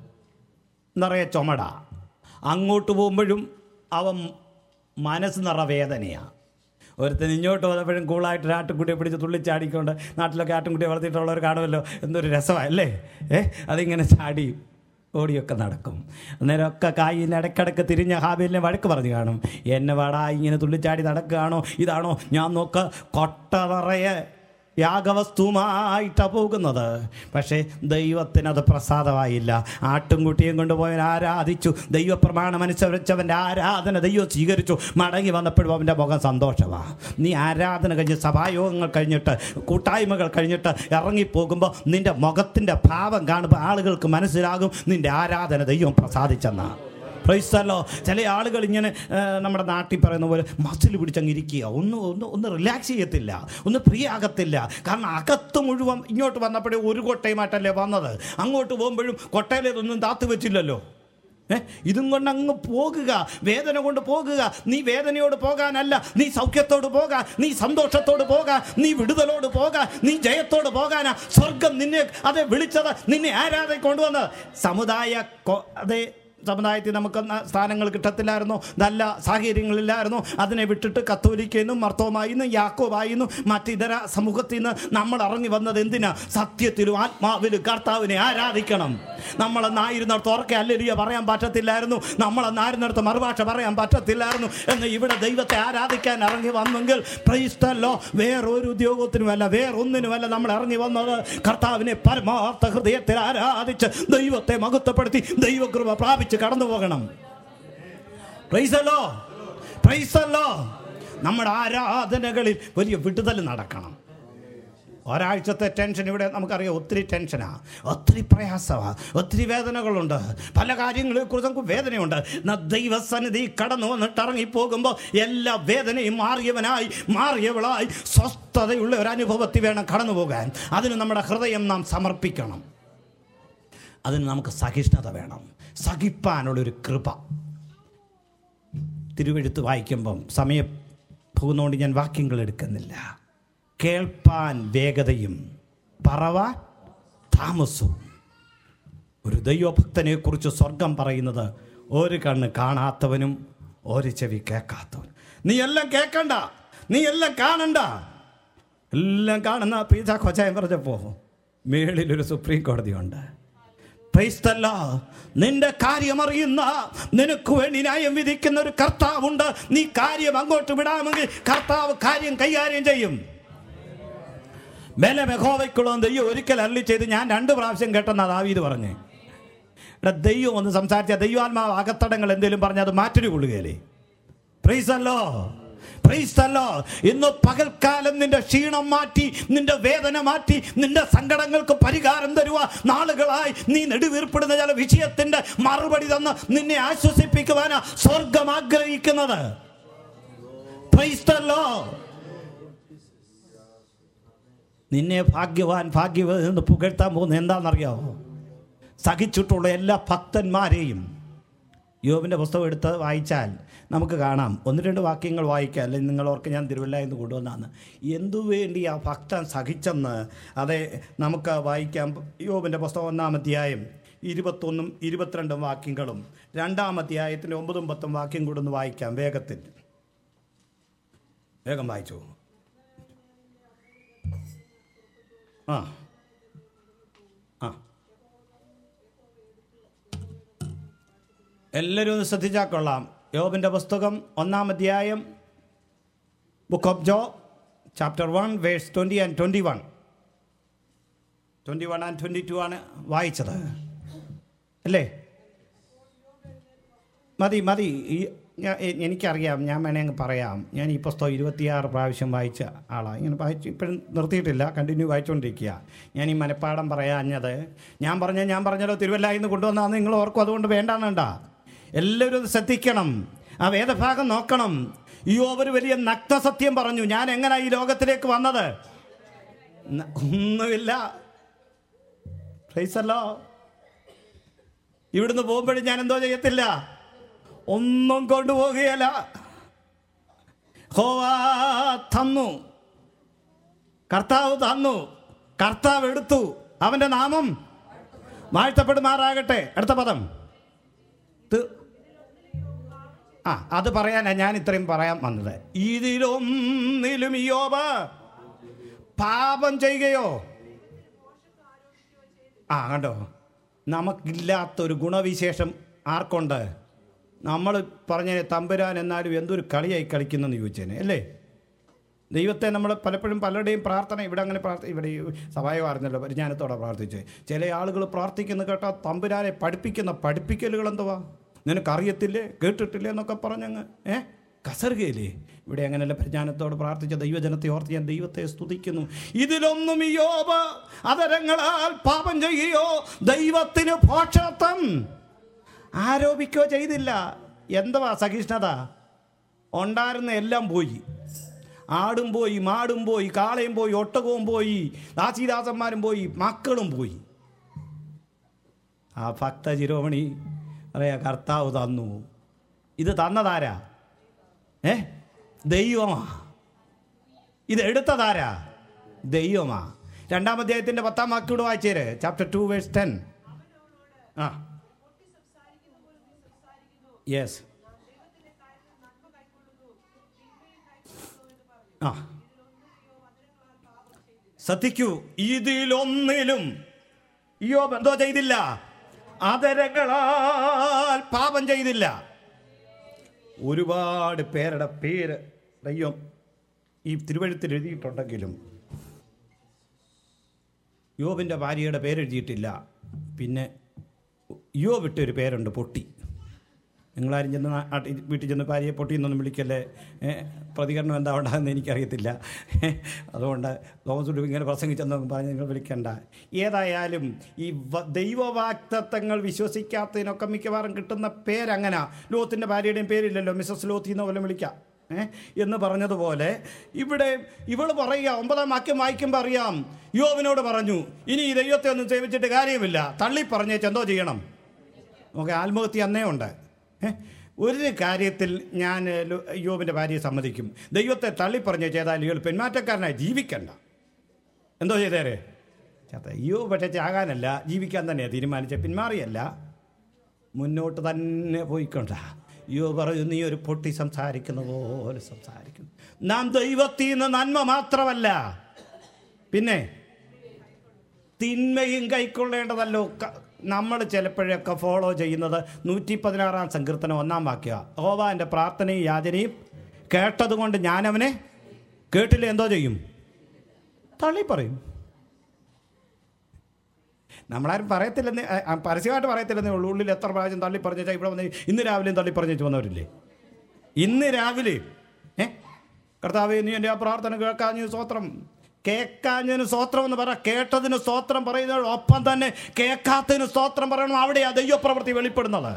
നിറയെ ചുമട അങ്ങോട്ട് പോകുമ്പോഴും അവൻ മനസ്സ് നിറ വേദനയാണ് ഒരുത്തൻ ഇങ്ങോട്ട് വന്നപ്പോഴും കൂളായിട്ട് ഒരു ആട്ടുംകുട്ടിയെ പിടിച്ച് തുള്ളിച്ചാടിക്കൊണ്ട് നാട്ടിലൊക്കെ ആട്ടുംകുട്ടിയെ വളർത്തിയിട്ടുള്ളവർ കാണുമല്ലോ എന്തൊരു രസമാണ് അല്ലേ ഏ അതിങ്ങനെ ചാടി ഓടിയൊക്കെ നടക്കും അന്നേരമൊക്കെ കായിന് ഇടയ്ക്കിടയ്ക്ക് തിരിഞ്ഞ ഹാബിലിനെ വഴക്ക് പറഞ്ഞു കാണും എന്നെ വാടാ ഇങ്ങനെ തുള്ളിച്ചാടി നടക്കുകയാണോ ഇതാണോ ഞാൻ നോക്ക കൊട്ട നിറയെ യാഗവസ്തുവുമായിട്ടാണ് പോകുന്നത് പക്ഷേ ദൈവത്തിനത് പ്രസാദമായില്ല ആട്ടുംകുട്ടിയും കൊണ്ടുപോയവൻ ആരാധിച്ചു ദൈവപ്രമാണം അനുസരിച്ചവൻ്റെ ആരാധന ദൈവം സ്വീകരിച്ചു മടങ്ങി വന്നപ്പോഴും അവൻ്റെ മുഖം സന്തോഷമാണ് നീ ആരാധന കഴിഞ്ഞ് സഭായോഗങ്ങൾ കഴിഞ്ഞിട്ട് കൂട്ടായ്മകൾ കഴിഞ്ഞിട്ട് ഇറങ്ങിപ്പോകുമ്പോൾ നിൻ്റെ മുഖത്തിൻ്റെ ഭാവം കാണുമ്പോൾ ആളുകൾക്ക് മനസ്സിലാകും നിൻ്റെ ആരാധന ദൈവം പ്രസാദിച്ചെന്നാണ് പ്രൈസ്തല്ലോ ചില ആളുകൾ ഇങ്ങനെ ആ, നമ്മുടെ നാട്ടിൽ പറയുന്ന പോലെ മസിൽ പിടിച്ചങ്ങ് ഇരിക്കുക ഒന്ന് ഒന്ന് ഒന്ന് റിലാക്സ് ചെയ്യത്തില്ല ഒന്ന് ഫ്രീ ആകത്തില്ല കാരണം അകത്ത് മുഴുവൻ ഇങ്ങോട്ട് വന്നപ്പോഴേ ഒരു കൊട്ടയുമായിട്ടല്ലേ വന്നത് അങ്ങോട്ട് പോകുമ്പോഴും കൊട്ടയിലേതൊന്നും താത്ത് വെച്ചില്ലല്ലോ ഏ ഇതും കൊണ്ട് അങ്ങ് പോകുക വേദന കൊണ്ട് പോകുക നീ വേദനയോട് പോകാനല്ല നീ സൗഖ്യത്തോട് പോകാൻ നീ സന്തോഷത്തോട് പോകാൻ നീ വിടുതലോട് പോകാൻ നീ ജയത്തോട് പോകാനാ സ്വർഗം നിന്നെ അതെ വിളിച്ചത് നിന്നെ ആരാധന കൊണ്ടുവന്ന് സമുദായ കൊ- അതെ സമുദായത്തിൽ നമുക്ക് ന- സ്ഥാനങ്ങൾ കിട്ടത്തില്ലായിരുന്നു നല്ല സാഹചര്യങ്ങളില്ലായിരുന്നു അതിനെ വിട്ടിട്ട് കത്തോലിക്കെന്നും മർത്തോമായിന്നും യാക്കോബായിന്നും മറ്റിതര സമൂഹത്തിൽ നിന്ന് നമ്മൾ ഇറങ്ങി വന്നത് എന്തിനാ സത്യത്തിലും ആത്മാവിലും കർത്താവിനെ ആരാധിക്കണം നമ്മളെന്നായിരുന്നിടത്ത് ഉറക്കെ അല്ലെലിയ പറയാൻ പറ്റത്തില്ലായിരുന്നു നമ്മളെന്നായിരുന്നിടത്ത് മറുഭാഷ പറയാൻ പറ്റത്തില്ലായിരുന്നു എന്ന് ഇവിടെ ദൈവത്തെ ആരാധിക്കാൻ ഇറങ്ങി വന്നെങ്കിൽ പ്രൈസ്തല്ലോ വേറൊരു ഉദ്യോഗത്തിനുമല്ല വേറൊന്നിനുമല്ല നമ്മൾ ഇറങ്ങി വന്നത് കർത്താവിനെ പരമാർത്ഥ ഹൃദയത്തിൽ ആരാധിച്ച് ദൈവത്തെ മഹത്വപ്പെടുത്തി ദൈവകൃപ പ്രാപിച്ച് കടന്നു പോകണം പ്രൈസല്ലോ പ്രൈസല്ലോ നമ്മുടെ ആരാധനകളിൽ വലിയ വിടുതൽ നടക്കണം ഒരാഴ്ചത്തെ ടെൻഷൻ ഇവിടെ നമുക്കറിയാം ഒത്തിരി ടെൻഷനാണ് ഒത്തിരി പ്രയാസമാണ് ഒത്തിരി വേദനകളുണ്ട് പല കാര്യങ്ങളെക്കുറിച്ച് നമുക്ക് വേദനയുണ്ട് എന്നാൽ ദൈവസന്നിധി കടന്നു വന്നിട്ട് ഇറങ്ങിപ്പോകുമ്പോൾ എല്ലാ വേദനയും മാറിയവനായി മാറിയവളായി സ്വസ്ഥതയുള്ള ഒരു അനുഭവത്തിൽ വേണം കടന്നു പോകാൻ അതിന് നമ്മുടെ ഹൃദയം നാം സമർപ്പിക്കണം അതിന് നമുക്ക് സഹിഷ്ണുത വേണം സഹിപ്പാനുള്ളൊരു കൃപ തിരുവെഴുത്ത് വായിക്കുമ്പം സമയം പോകുന്നതുകൊണ്ട് ഞാൻ വാക്യങ്ങൾ എടുക്കുന്നില്ല കേൾപ്പാൻ വേഗതയും പറവാൻ താമസവും ഒരു ദൈവഭക്തനെ കുറിച്ച് സ്വർഗം പറയുന്നത് ഒരു കണ്ണ് കാണാത്തവനും ഒരു ചെവി കേൾക്കാത്തവനും നീ എല്ലാം കേൾക്കണ്ട നീ എല്ലാം കാണണ്ട എല്ലാം കാണുന്ന പീസ കൊച്ചായം പറഞ്ഞപ്പോ മേളിലൊരു സുപ്രീം കോടതിയുണ്ട് ക്രൈസ്തല്ല നിന്റെ കാര്യം അറിയുന്ന നിനക്ക് വേണ്ടി ന്യായം വിധിക്കുന്ന ഒരു കർത്താവുണ്ട് നീ കാര്യം അങ്ങോട്ട് വിടാമെങ്കിൽ കർത്താവ് കാര്യം കൈകാര്യം ചെയ്യും ബലമെഹോവയ്ക്കുള്ള ദൈവം ഒരിക്കൽ അരളി ചെയ്ത് ഞാൻ രണ്ട് പ്രാവശ്യം കേട്ടെന്നാ ദാവീദ് പറഞ്ഞേ ഇവിടെ ദൈവം ഒന്ന് സംസാരിച്ച ദൈവാത്മാവ് അകത്തടങ്ങൾ എന്തെങ്കിലും പറഞ്ഞാൽ അത് മാറ്റൊരു കൊള്ളുകയല്ലേ പ്രൈസല്ലോ പ്രൈസ്തല്ലോ ഇന്ന് പകൽക്കാലം നിന്റെ ക്ഷീണം മാറ്റി നിന്റെ വേദന മാറ്റി നിന്റെ സങ്കടങ്ങൾക്ക് പരിഹാരം തരുക നാളുകളായി നീ നെടുവീർപ്പെടുന്ന ചില വിഷയത്തിന്റെ മറുപടി തന്ന് നിന്നെ ആശ്വസിപ്പിക്കുവാനാ സ്വർഗം ആഗ്രഹിക്കുന്നത് പ്രൈസ്തല്ലോ നിന്നെ ഭാഗ്യവാൻ ഭാഗ്യവാൻ എന്ന് പുകഴ്ത്താൻ പോകുന്നത് എന്താണെന്നറിയാമോ സഹിച്ചിട്ടുള്ള എല്ലാ ഭക്തന്മാരെയും യോബിൻ്റെ പുസ്തകം എടുത്ത് വായിച്ചാൽ നമുക്ക് കാണാം ഒന്ന് രണ്ട് വാക്യങ്ങൾ വായിക്കാം അല്ലെങ്കിൽ നിങ്ങൾ ഓർക്ക് ഞാൻ തിരുവല്ലയിൽ നിന്ന് കൊണ്ടുവന്നാണ് എന്തു വേണ്ടി ആ ഭക്തൻ സഹിച്ചെന്ന് അതെ നമുക്ക് വായിക്കാം യോബിൻ്റെ പുസ്തകം ഒന്നാം അധ്യായം ഇരുപത്തൊന്നും ഇരുപത്തിരണ്ടും വാക്യങ്ങളും രണ്ടാം അധ്യായത്തിൻ്റെ ഒമ്പതും പത്തും വാക്യം കൂടെ ഒന്ന് വായിക്കാം വേഗത്തിൽ വേഗം വായിച്ചു ആ ആ എല്ലാവരും ഒന്ന് ശ്രദ്ധിച്ചാൽ കൊള്ളാം യോബിൻ്റെ പുസ്തകം ഒന്നാം അധ്യായം book of Job chapter one verse twenty and twenty one twenty one and twenty two ആണ് വായിച്ചത് അല്ലേ മതി മതി ഈ ഞാൻ എ- എനിക്കറിയാം ഞാൻ വേണേ അങ്ങ് പറയാം ഞാൻ ഈ പുസ്തകം ഇരുപത്തിയാറ് പ്രാവശ്യം വായിച്ച ആളാണ് ഇങ്ങനെ വായിച്ച് ഇപ്പോഴും നിർത്തിയിട്ടില്ല കണ്ടിന്യൂ വായിച്ചുകൊണ്ടിരിക്കുക ഞാൻ ഈ മനപ്പാടം പറയാഞ്ഞത് ഞാൻ പറഞ്ഞ ഞാൻ പറഞ്ഞല്ലോ തിരുവല്ലായിൽ നിന്ന് കൊണ്ടുവന്നാന്ന് നിങ്ങൾ ഓർക്കും അതുകൊണ്ട് വേണ്ടാന്നുണ്ട എല്ലാവരും ഇത് ശ്രദ്ധിക്കണം ആ വേദഭാഗം നോക്കണം ഈ ഒരു വലിയ നഗ്നസത്യം പറഞ്ഞു ഞാൻ എങ്ങനെ ഈ ലോകത്തിലേക്ക് വന്നത് ന- ഒന്നുമില്ല പ്രൈസല്ലോ ഇവിടുന്ന് പോകുമ്പോഴും ഞാൻ എന്തോ ചെയ്യത്തില്ല ഒന്നും കൊണ്ടുപോകുകയല്ല ഹോവാ തന്നു കർത്താവ് തന്നു കർത്താവ് എടുത്തു അവന്റെ നാമം വാഴ്ത്തപ്പെടുമാറാകട്ടെ അടുത്ത പദം ത്- ആ അത് പറയാനാ ഞാൻ ഇത്രയും പറയാൻ വന്നത് ഇതിലൊന്നിലും യോബ് പാപം ചെയ്യുകയോ ആ കണ്ടോ നമുക്കില്ലാത്തൊരു ഗുണവിശേഷം ആർക്കുണ്ട് നമ്മൾ പറഞ്ഞ തമ്പുരാൻ എന്നാലും എന്തൊരു കളിയായി കളിക്കുന്നെന്ന് ചോദിച്ചേനെ അല്ലേ ദൈവത്തെ നമ്മൾ പലപ്പോഴും പലരുടെയും പ്രാർത്ഥന ഇവിടെ അങ്ങനെ പ്രാർത്ഥന ഇവിടെ ഈ സഹായം അറിഞ്ഞല്ലോ പരിജ്ഞാനത്തോടെ പ്രാർത്ഥിച്ച് ചില ആളുകൾ പ്രാർത്ഥിക്കുന്ന കേട്ടാൽ തമ്പുരാനെ പഠിപ്പിക്കുന്ന പഠിപ്പിക്കലുകൾ എന്തുവാ നിനക്കറിയത്തില്ലേ കേട്ടിട്ടില്ലേ എന്നൊക്കെ പറഞ്ഞങ്ങ് ഏ കസറുകയില്ലേ ഇവിടെ അങ്ങനെയല്ല പരിജ്ഞാനത്തോട് പ്രാർത്ഥിച്ച ദൈവജനത്തെ ഓർത്ത് ഞാൻ ദൈവത്തെ സ്തുതിക്കുന്നു ഇതിലൊന്നും ഈ യോബ് അതരങ്ങളാൽ പാപം ചെയ്യുകയോ ദൈവത്തിന് ഭോക്ഷത്വം ആരോപിക്കുകയോ ചെയ്തില്ല എന്തുവാ സഹിഷ്ണുത ഉണ്ടായിരുന്ന എല്ലാം പോയി ആടും പോയി മാടും പോയി കാളയും പോയി ഒട്ടകവും പോയി ദാസീദാസന്മാരും പോയി മക്കളും പോയി ആ ഭക്ത ചിരോമണി പറയാ കർത്താവ് തന്നു ഇത് തന്നതാരാ ഏ ദൈവമാ ഇത് എടുത്തതാരാ ദൈവമാ രണ്ടാം അധ്യായത്തിൻ്റെ പത്താം വാക്യോട് വായിച്ചേര് ചാപ്റ്റർ ടു വേഴ്സ് ടെൻ ആ യെസ് ആ ശ്രദ്ധിക്കൂ ഇതിലൊന്നിലും യോബ് എന്തോ ചെയ്തില്ല അതരങ്ങളാൽ പാപം ചെയ്തില്ല ഒരുപാട് പേരുടെ പേര് ദൈവം ഈ തിരുവഴുത്തിൽ എഴുതിയിട്ടുണ്ടെങ്കിലും യോബിൻ്റെ ഭാര്യയുടെ പേരെഴുതിയിട്ടില്ല പിന്നെ യോബ് ഇട്ടൊരു പേരുണ്ട് പൊട്ടി നിങ്ങളാരും ചെന്ന് നാ- നാട്ടിൽ വീട്ടിൽ ചെന്ന് ഭാര്യയെ പൊട്ടി എന്നൊന്നും വിളിക്കല്ലേ ഏ, പ്രതികരണം എന്താ ഉണ്ടാകുന്നത് എനിക്കറിയത്തില്ല ഏ, അതുകൊണ്ട് തോമസ് ഉള്ളു ഇങ്ങനെ പ്രസംഗിച്ചെന്നൊന്നും പറഞ്ഞ് നിങ്ങൾ വിളിക്കണ്ട ഏതായാലും ഈ വ- ദൈവവാക്തത്വങ്ങൾ വിശ്വസിക്കാത്തതിനൊക്കെ മിക്കവാറും കിട്ടുന്ന പേരങ്ങനെ ലോത്തിൻ്റെ ഭാര്യയുടെയും പേരില്ലല്ലോ മിസ്സസ് ലോത്തി എന്ന് പോലും വിളിക്കാം ഏ, എന്ന് പറഞ്ഞതുപോലെ ഇവിടെ ഇവൾ പറയുക ഒമ്പതാം വാക്യം വായിക്കുമ്പോൾ അറിയാം യോവിനോട് പറഞ്ഞു ഇനി ഈ ദൈവത്തെ ഒന്നും സേവിച്ചിട്ട് കാര്യമില്ല തള്ളി പറഞ്ഞേച്ച് എന്തോ ചെയ്യണം ഓക്കെ ആത്മഹത്യ അന്നേ ഉണ്ട് ഏ? ഒരു കാര്യത്തിൽ ഞാൻ ലോ- യോബിൻ്റെ ഭാര്യയെ സമ്മതിക്കും ദൈവത്തെ തള്ളിപ്പറഞ്ഞ് ചെയ്താൽ ഇയാൾ പെന്മാറ്റക്കാരനായി ജീവിക്കണ്ട എന്തോ ചെയ്തേരെ ചത്ത അയ്യോ പക്ഷേ ചാകാനല്ല ജീവിക്കാൻ തന്നെയാണ് തീരുമാനിച്ച പിന്മാറിയല്ല മുന്നോട്ട് തന്നെ പോയിക്കൊണ്ട അയ്യോ പറയൂ നീ ഒരു പൊട്ടി സംസാരിക്കുന്ന പോലെ സംസാരിക്കുന്നു നാം ദൈവത്തിൽ നിന്ന് നന്മ മാത്രമല്ല പിന്നെ തിന്മയും കൈക്കൊള്ളേണ്ടതല്ലോ നമ്മൾ ചിലപ്പോഴൊക്കെ ഫോളോ ചെയ്യുന്നത് നൂറ്റി പതിനാറാം സങ്കീർത്തനം ഒന്നാം വാക്യ ഓവ എൻ്റെ പ്രാർത്ഥനയും യാചനയും കേട്ടതുകൊണ്ട് ഞാനവനെ കേട്ടില്ല എന്തോ ചെയ്യും തള്ളി പറയും നമ്മളാരും പറയത്തില്ലെന്ന് ആ, ആ, പരസ്യമായിട്ട് പറയത്തില്ലെന്നേ ഉള്ളൂ ഉള്ളിൽ എത്ര പ്രാവശ്യം തള്ളി പറഞ്ഞു ഇവിടെ വന്ന് ഇന്ന് രാവിലെയും തള്ളി പറഞ്ഞു വന്നവരില്ലേ ഇന്ന് രാവിലെ ഏ കർത്താവേ നീ എൻ്റെ ആ പ്രാർത്ഥന കേൾക്കാഞ്ഞു സ്തോത്രം കേൾക്കാഞ്ഞതിന് സ്തോത്രം എന്ന് പറ കേട്ടതിന് സ്തോത്രം പറയുന്നത് ഒപ്പം തന്നെ കേൾക്കാത്തതിന് സ്തോത്രം പറയണം അവിടെയാ ദൈവപ്രവൃത്തി വെളിപ്പെടുന്നത്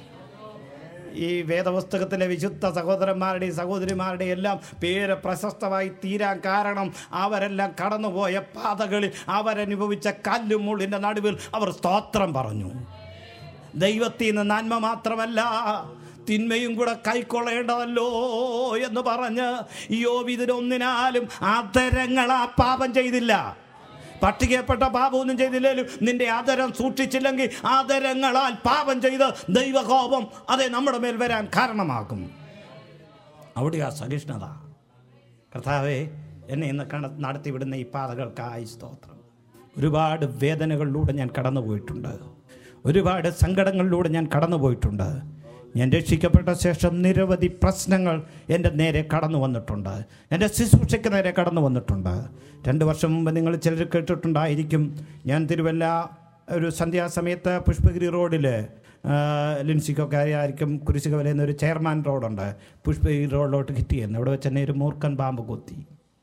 ഈ വേദപുസ്തകത്തിലെ വിശുദ്ധ സഹോദരന്മാരുടെയും സഹോദരിമാരുടെയും എല്ലാം പേര് പ്രശസ്തമായി തീരാൻ കാരണം അവരെല്ലാം കടന്നുപോയ പാതകളിൽ അവരനുഭവിച്ച കല്ലും മുള്ളിൻ്റെ നടുവിൽ അവർ സ്തോത്രം പറഞ്ഞു ദൈവത്തിൽ നിന്ന് നന്മ മാത്രമല്ല തിന്മയും കൂടെ കൈക്കൊള്ളേണ്ടതല്ലോ എന്ന് പറഞ്ഞ് യോബ് ഇതിനൊന്നിനാലും ആദരങ്ങൾ ആ പാപം ചെയ്തില്ല പട്ടികപ്പെട്ട പാപമൊന്നും ചെയ്തില്ലേലും നിന്റെ ആദരം സൂക്ഷിച്ചില്ലെങ്കിൽ ആദരങ്ങളാൽ പാപം ചെയ്ത് ദൈവകോപം അതെ നമ്മുടെ മേൽ വരാൻ കാരണമാകും അവിടെ ആ സഹിഷ്ണുത കർത്താവെ എന്നെ ഇന്ന് കണ നടത്തി വിടുന്ന ഈ പാതകൾക്കായി സ്തോത്രം ഒരുപാട് വേദനകളിലൂടെ ഞാൻ കടന്നു പോയിട്ടുണ്ട് ഒരുപാട് സങ്കടങ്ങളിലൂടെ ഞാൻ കടന്നു പോയിട്ടുണ്ട് ഞാൻ രക്ഷിക്കപ്പെട്ട ശേഷം നിരവധി പ്രശ്നങ്ങൾ എൻ്റെ നേരെ കടന്നു വന്നിട്ടുണ്ട് എൻ്റെ ശുശ്രൂഷയ്ക്ക് നേരെ കടന്നു വന്നിട്ടുണ്ട് രണ്ട് വർഷം മുമ്പ് നിങ്ങൾ ചിലർ കേട്ടിട്ടുണ്ടായിരിക്കും ഞാൻ തിരുവല്ല ഒരു സന്ധ്യാസമയത്ത് പുഷ്പഗിരി റോഡിൽ ലിൻസിക്കൊക്കെ ആയിരിക്കും കുരിശുക വലയുന്ന ഒരു ചെയർമാൻ റോഡുണ്ട് പുഷ്പഗിരി റോഡിലോട്ട് ഹിറ്റ് ചെയ്യുന്നു അവിടെ വെച്ച് തന്നെ ഒരു മൂർഖൻ പാമ്പ് കൊത്തി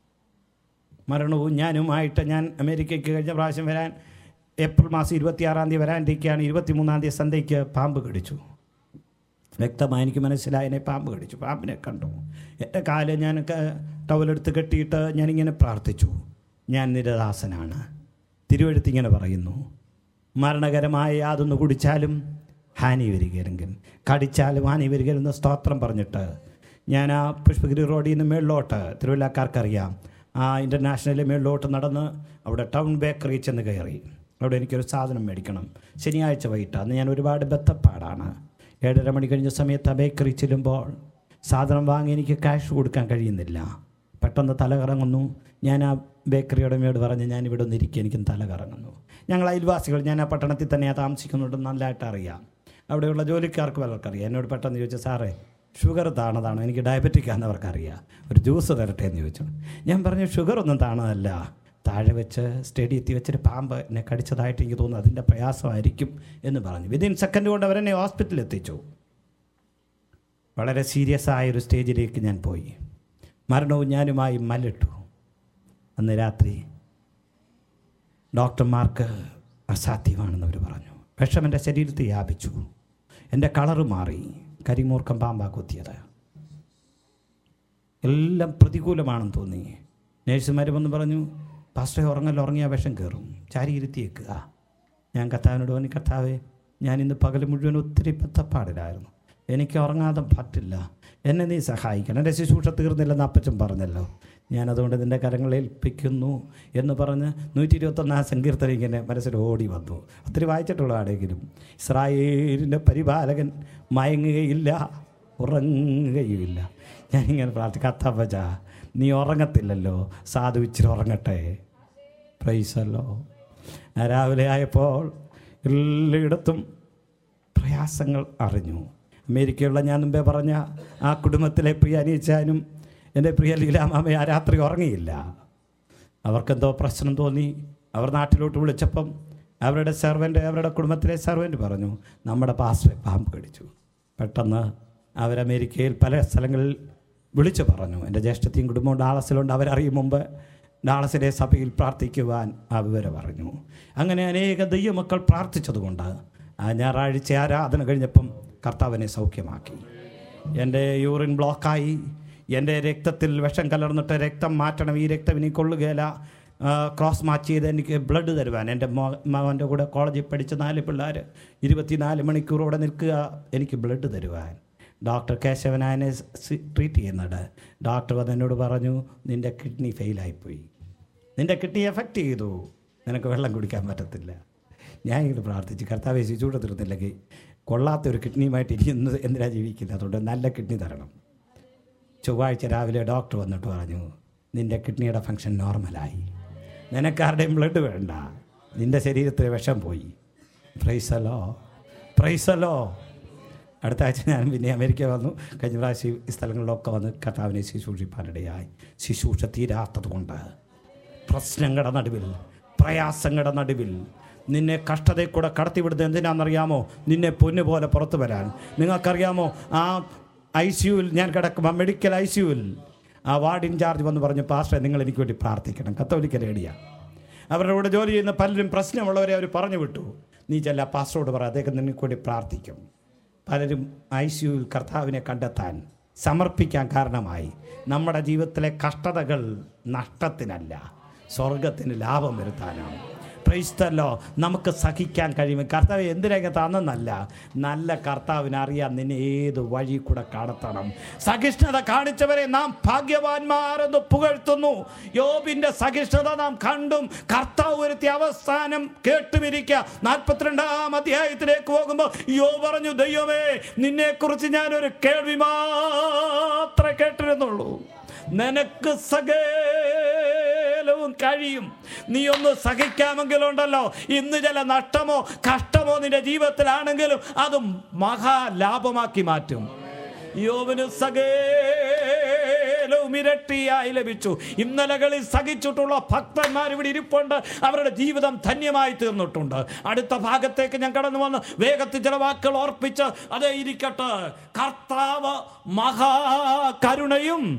മരണവും ഞാനുമായിട്ട് ഞാൻ അമേരിക്കയ്ക്ക് കഴിഞ്ഞ പ്രാവശ്യം വരാൻ ഏപ്രിൽ മാസം ഇരുപത്തിയാറാം തീയതി വരാനിരിക്കുകയാണ് ഇരുപത്തിമൂന്നാം തീയതി സന്ധ്യയ്ക്ക് പാമ്പ് കടിച്ചു വ്യക്തമായി എനിക്ക് മനസ്സിലായി എന്നെ പാമ്പ് കടിച്ചു പാമ്പിനെ കണ്ടു എൻ്റെ കാല് ഞാൻ ക- ടവലെടുത്ത് കെട്ടിയിട്ട് ഞാനിങ്ങനെ പ്രാർത്ഥിച്ചു ഞാൻ നിരദാസനാണ് തിരുവഴുത്തിങ്ങനെ പറയുന്നു മരണകരമായ യാതൊന്ന് കുടിച്ചാലും ഹാനി വരികയെങ്കിൽ കടിച്ചാലും ഹാനി വരികയെന്ന സ്തോത്രം പറഞ്ഞിട്ട് ഞാൻ ആ പുഷ്പഗിരി റോഡിൽ നിന്ന് മേളിലോട്ട് തിരുവല്ലക്കാർക്കറിയാം ആ ഇൻ്റർനാഷണലിൽ മേളിലോട്ട് നടന്ന് അവിടെ ടൗൺ ബേക്കറി ചെന്ന് കയറി അവിടെ എനിക്കൊരു സാധനം മേടിക്കണം ശനിയാഴ്ച വൈകിട്ട് അന്ന് ഞാൻ ഒരുപാട് ബന്ധപ്പാടാണ് ഏഴര മണി കഴിഞ്ഞ സമയത്ത് ആ ബേക്കറി ചെല്ലുമ്പോൾ സാധനം വാങ്ങി എനിക്ക് ക്യാഷ് കൊടുക്കാൻ കഴിയുന്നില്ല പെട്ടെന്ന് തല കറങ്ങുന്നു ഞാൻ ആ ബേക്കറിയുടെ മേട് പറഞ്ഞ് ഞാൻ ഇവിടെ ഒന്നിരിക്കുക എനിക്കും തല കറങ്ങുന്നു ഞങ്ങൾ അയൽവാസികൾ ഞാൻ ആ പട്ടണത്തിൽ തന്നെയാണ് താമസിക്കുന്നുണ്ട് നല്ലതായിട്ട് അറിയാം അവിടെയുള്ള ജോലിക്കാർക്ക് പലർക്കും അറിയാം എന്നോട് പെട്ടെന്ന് ചോദിച്ചു സാറേ ഷുഗർ താണതാണ് എനിക്ക് ഡയബറ്റിക് ആണെന്ന് അവർക്കറിയാം ഒരു ജ്യൂസ് തരട്ടെ എന്ന് ചോദിച്ചു ഞാൻ പറഞ്ഞു ഷുഗർ ഒന്നും താണതല്ല താഴെ വെച്ച് സ്റ്റേഡിയത്തിൽ വെച്ചൊരു പാമ്പ് എന്നെ കടിച്ചതായിട്ട് എനിക്ക് തോന്നുന്നു അതിൻ്റെ പ്രയാസമായിരിക്കും എന്ന് പറഞ്ഞു വിതിൻ സെക്കൻഡ് കൊണ്ട് അവരെന്നെ ഹോസ്പിറ്റലിൽ എത്തിച്ചു വളരെ സീരിയസ് ആയ ഒരു സ്റ്റേജിലേക്ക് ഞാൻ പോയി മരണവും ഞാനുമായി മല്ലിട്ടു അന്ന് രാത്രി ഡോക്ടർമാർക്ക് അസാധ്യമാണെന്ന് അവർ പറഞ്ഞു വിഷം എൻ്റെ ശരീരത്തിൽ വ്യാപിച്ചു എൻ്റെ കളറ് മാറി കരിമൂർക്കം പാമ്പാ കുത്തിയത് എല്ലാം പ്രതികൂലമാണെന്ന് തോന്നി നേഴ്സുമാർ വന്ന് പറഞ്ഞു പാസ്റ്ററെ ഉറങ്ങല്ല ഉറങ്ങിയ വിഷം കയറും ചാരി ഇരുത്തിയേക്കുക ഞാൻ കർത്താവിനോട് പറഞ്ഞു കർത്താവേ ഞാൻ ഇന്ന് പകൽ മുഴുവൻ ഒത്തിരി പത്തപ്പാടിലായിരുന്നു എനിക്ക് ഉറങ്ങാതെ പറ്റില്ല എന്നെ നീ സഹായിക്കണം എൻ്റെ ശുശ്രൂഷ തീർന്നില്ലെന്ന് അപ്പച്ചൻ പറഞ്ഞല്ലോ ഞാനതുകൊണ്ട് നിൻ്റെ കരങ്ങളെ ഏൽപ്പിക്കുന്നു എന്ന് പറഞ്ഞ് നൂറ്റി ഇരുപത്തൊന്നാം സങ്കീർത്തനം ഇങ്ങനെ മനസ്സിൽ ഓടി വന്നു ഒത്തിരി വായിച്ചിട്ടുള്ള ആടെങ്കിലും ഇസ്രായേലിൻ്റെ പരിപാലകൻ മയങ്ങുകയില്ല ഉറങ്ങുകയുമില്ല ഞാനിങ്ങനെ പ്രാർത്ഥിക്കാം കത്തപ്പച്ച നീ ഉറങ്ങത്തില്ലല്ലോ സാധു ഇച്ചിരി ഉറങ്ങട്ടെ പ്രൈസല്ലോ രാവിലെ ആയപ്പോൾ എല്ലായിടത്തും പ്രയാസങ്ങൾ അറിഞ്ഞു അമേരിക്കയുള്ള ഞാൻ മുമ്പേ പറഞ്ഞ ആ കുടുംബത്തിലെ പ്രിയ അനിയച്ചാനും എൻ്റെ പ്രിയ ലീലാമാമ ആ രാത്രി ഉറങ്ങിയില്ല അവർക്കെന്തോ പ്രശ്നം തോന്നി അവർ നാട്ടിലോട്ട് വിളിച്ചപ്പം അവരുടെ സെർവൻ്റ് അവരുടെ കുടുംബത്തിലെ സെർവൻ്റ് പറഞ്ഞു നമ്മുടെ പാസ്റ്ററെ പാമ്പ് കടിച്ചു പെട്ടെന്ന് അവർ അമേരിക്കയിൽ പല സ്ഥലങ്ങളിൽ വിളിച്ചു പറഞ്ഞു എൻ്റെ ജ്യേഷ്ഠത്തെയും കുടുംബവും ഡാളസിലുണ്ട് അവരറിയും മുമ്പ് ഡാളസിലെ സഭയിൽ പ്രാർത്ഥിക്കുവാൻ ആ വിവരം പറഞ്ഞു അങ്ങനെ അനേക ദൈവമക്കൾ പ്രാർത്ഥിച്ചതുകൊണ്ട് ആ ഞായറാഴ്ച ആരാധന കഴിഞ്ഞപ്പം കർത്താവിനെ സൗഖ്യമാക്കി എൻ്റെ യൂറിൻ ബ്ലോക്കായി എൻ്റെ രക്തത്തിൽ വിഷം കലർന്നിട്ട് രക്തം മാറ്റണം ഈ രക്തം ഇനി കൊള്ളുകയില്ല ആ, ക്രോസ് മാച്ച് ചെയ്ത് എനിക്ക് ബ്ലഡ് തരുവാൻ എൻ്റെ മോ മോൻ്റെ കൂടെ കോളേജിൽ പഠിച്ച നാല് പിള്ളേർ ഇരുപത്തിനാല് മണിക്കൂറോടെ നിൽക്കുക എനിക്ക് ബ്ലഡ് തരുവാൻ ഡോക്ടർ കേശവനായനെ ട്രീറ്റ് ചെയ്യുന്നുണ്ട് ഡോക്ടർ വന്ന് എന്നോട് പറഞ്ഞു നിൻ്റെ കിഡ്നി ഫെയിലായിപ്പോയി നിൻ്റെ കിഡ്നി എഫക്റ്റ് ചെയ്തു നിനക്ക് വെള്ളം കുടിക്കാൻ പറ്റത്തില്ല ഞാൻ ഇങ്ങനെ പ്രാർത്ഥിച്ചു കർത്താവെ ശിശുവിടെ തീർന്നില്ലെങ്കിൽ കൊള്ളാത്ത ഒരു കിഡ്നിയുമായിട്ട് ഇനി ഇന്ന് എന്തിനാ ജീവിക്കുന്നത് അതുകൊണ്ട് നല്ല കിഡ്നി തരണം ചൊവ്വാഴ്ച രാവിലെ ഡോക്ടർ വന്നിട്ട് പറഞ്ഞു നിൻ്റെ കിഡ്നിയുടെ ഫങ്ഷൻ നോർമലായി നിനക്കാരുടെയും ബ്ലഡ് വേണ്ട നിൻ്റെ ശരീരത്തിലെ വിഷം പോയി പ്രൈസലോ പ്രൈസലോ അടുത്ത ആഴ്ച ഞാൻ പിന്നെ അമേരിക്ക വന്നു കഴിഞ്ഞ പ്രാവശ്യം ഈ സ്ഥലങ്ങളിലൊക്കെ വന്ന് കർത്താവിനെ ശുശ്രൂഷിപ്പാനിടയായി ശുശ്രൂഷ തീരാത്തത് കൊണ്ട് പ്രശ്നങ്ങളുടെ നടുവിൽ പ്രയാസങ്ങളുടെ നടുവിൽ നിന്നെ കഷ്ടതയിൽ കൂടെ കടത്തിവിടുന്നത് എന്തിനാണെന്നറിയാമോ നിന്നെ പൊന്നു പോലെ പുറത്തു വരാൻ നിങ്ങൾക്കറിയാമോ ആ ഐ സിയുവിൽ ഞാൻ കിടക്കുമ്പോൾ മെഡിക്കൽ ഐ സിയുവിൽ ആ വാർഡ് ഇൻചാർജ് വന്ന് പറഞ്ഞു പാസ്റ്ററെ നിങ്ങൾ എനിക്ക് വേണ്ടി പ്രാർത്ഥിക്കണം കത്തോലിക്ക റേഡിയാണ് അവരുടെ കൂടെ ജോലി ചെയ്യുന്ന പലരും പ്രശ്നമുള്ളവരെ അവർ പറഞ്ഞു വിട്ടു നീ ചെല്ല പാസ്റ്ററോട് പറ അദ്ദേഹം നിനക്ക് വേണ്ടി പ്രാർത്ഥിക്കും പലരും ഐ സിയുവിൽ കർത്താവിനെ കണ്ടെത്താൻ സമർപ്പിക്കാൻ കാരണമായി നമ്മുടെ ജീവിതത്തിലെ കഷ്ടതകൾ നഷ്ടത്തിനല്ല സ്വർഗത്തിന് ലാഭം വരുത്താനാണ് പ്രൈസ്തല്ലോ നമുക്ക് സഹിക്കാൻ കഴിയും കർത്താവ് എന്തിനൊക്കെ തന്നെന്നല്ല നല്ല കർത്താവിന് അറിയാം നിന്നെ ഏത് വഴി കൂടെ കടത്തണം സഹിഷ്ണുത കാണിച്ചവരെ നാം ഭാഗ്യവാന്മാരെന്ന് പുകഴ്ത്തുന്നു യോബിന്റെ സഹിഷ്ണുത നാം കണ്ടും കർത്താവ് വരുത്തിയ അവസാനം കേട്ടുമിരിക്കുക നാൽപ്പത്തിരണ്ടാം അധ്യായത്തിലേക്ക് പോകുമ്പോൾ യോ പറഞ്ഞു ദൈവമേ നിന്നെക്കുറിച്ച് ഞാനൊരു കേൾവി മാത്രമേ കേട്ടിരുന്നുള്ളൂ നിനക്ക് സകലവും കഴിയും നീ ഒന്ന് സഹിക്കാമെങ്കിലുണ്ടല്ലോ ഇന്ന് ചില നഷ്ടമോ കഷ്ടമോ നിന്റെ ജീവിതത്തിലാണെങ്കിലും അതും മഹാലാഭമാക്കി മാറ്റും യോവന് സകലവും ഇരട്ടിയായി ലഭിച്ചു ഇന്നലകളിൽ സഹിച്ചിട്ടുള്ള ഭക്തന്മാർ ഇവിടെ ഇരിപ്പുണ്ട് അവരുടെ ജീവിതം ധന്യമായി തീർന്നിട്ടുണ്ട് അടുത്ത ഭാഗത്തേക്ക് ഞാൻ കടന്നു വന്ന് വേഗത്തിൽ ചില വാക്കുകൾ ഓർപ്പിച്ച് അതേ ഇരിക്കട്ടെ കർത്താവ് മഹാകരുണയും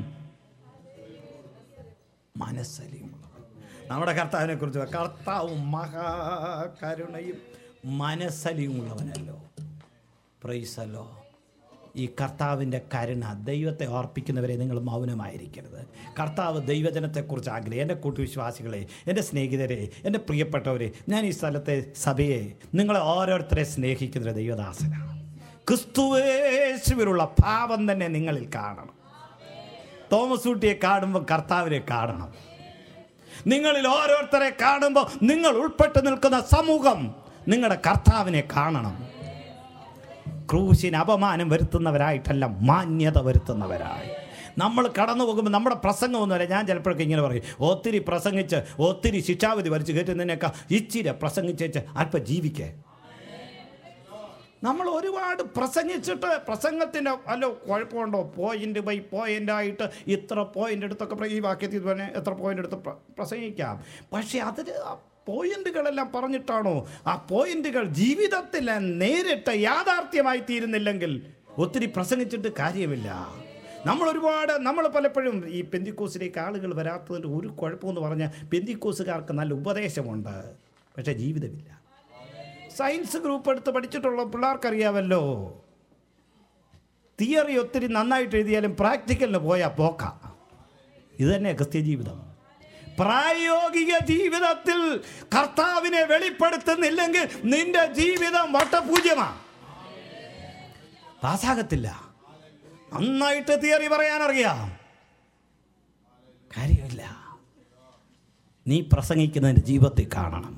മനസ്സലിയും നമ്മുടെ കർത്താവിനെ കുറിച്ച് കർത്താവ് മഹാകരുണയും മനസ്സലിയും ഉള്ളവനല്ലോ പ്രൈസല്ലോ ഈ കർത്താവിൻ്റെ കരുണ ദൈവത്തെ ഓർപ്പിക്കുന്നവരെ നിങ്ങൾ മൗനമായിരിക്കരുത് കർത്താവ് ദൈവജനത്തെക്കുറിച്ച് ആഗ്രഹം എൻ്റെ കൂട്ടുവിശ്വാസികളെ എൻ്റെ സ്നേഹിതരെ എൻ്റെ പ്രിയപ്പെട്ടവരെ ഞാൻ ഈ സ്ഥലത്തെ സഭയെ നിങ്ങളെ ഓരോരുത്തരെ സ്നേഹിക്കുന്ന ഒരു ദൈവദാസനാണ് ക്രിസ്തുവേശുവിലുള്ള ഭാവം തന്നെ നിങ്ങളിൽ കാണണം തോമസ് ഊട്ടിയെ കാണുമ്പോൾ കർത്താവിനെ കാണണം നിങ്ങളിൽ ഓരോരുത്തരെ കാണുമ്പോൾ നിങ്ങൾ ഉൾപ്പെട്ട് നിൽക്കുന്ന സമൂഹം നിങ്ങളുടെ കർത്താവിനെ കാണണം ക്രൂശിന് അപമാനം വരുത്തുന്നവരായിട്ടല്ല മാന്യത വരുത്തുന്നവരായി നമ്മൾ കടന്നു പോകുമ്പോൾ നമ്മുടെ പ്രസംഗം ഒന്നുമല്ല ഞാൻ ചിലപ്പോഴൊക്കെ ഇങ്ങനെ പറയും ഒത്തിരി പ്രസംഗിച്ച് ഒത്തിരി ശിക്ഷാവിധി വരച്ച് കയറ്റുന്നതിനേക്കാൾ ഇച്ചിരി പ്രസംഗിച്ചേച്ച് അല്പം ജീവിക്കേ നമ്മൾ ഒരുപാട് പ്രസംഗിച്ചിട്ട് പ്രസംഗത്തിൻ്റെ വല്ല കുഴപ്പമുണ്ടോ പോയിന്റ് ബൈ പോയിന്റ് ആയിട്ട് ഇത്ര പോയിന്റ് എടുത്തൊക്കെ പ്ര- ഈ വാക്യത്തിൽ തന്നെ എത്ര പോയിന്റ് എടുത്ത് പ്ര- പ്രസംഗിക്കാം പക്ഷേ അതിൽ ആ പോയിന്റുകളെല്ലാം പറഞ്ഞിട്ടാണോ ആ പോയിന്റുകൾ ജീവിതത്തിൽ നേരിട്ട് യാഥാർത്ഥ്യമായി തീരുന്നില്ലെങ്കിൽ ഒത്തിരി പ്രസംഗിച്ചിട്ട് കാര്യമില്ല നമ്മൾ ഒരുപാട് നമ്മൾ പലപ്പോഴും ഈ പെന്തിക്കോസിലേക്ക് ആളുകൾ വരാത്തതിൻ്റെ ഒരു കുഴപ്പമെന്ന് പറഞ്ഞാൽ പെന്തിക്കോസുകാർക്ക് നല്ല ഉപദേശമുണ്ട് പക്ഷേ ജീവിതമില്ല സയൻസ് ഗ്രൂപ്പ് എടുത്ത് പഠിച്ചിട്ടുള്ള പിള്ളേർക്കറിയാമല്ലോ തിയറി ഒത്തിരി നന്നായിട്ട് എഴുതിയാലും പ്രാക്ടിക്കലിന് പോയാൽ പോക്ക ഇത് തന്നെ ക്രിസ്ത്യ ജീവിതം പ്രായോഗിക ജീവിതത്തിൽ കർത്താവിനെ വെളിപ്പെടുത്തുന്നില്ലെങ്കിൽ നിന്റെ ജീവിതം വട്ടപൂജ്യമാണ് പാസ്സാകത്തില്ല നന്നായിട്ട് തിയറി പറയാനറിയാം കാര്യമില്ല നീ പ്രസംഗിക്കുന്നതിൻ്റെ ജീവിതത്തിൽ കാണണം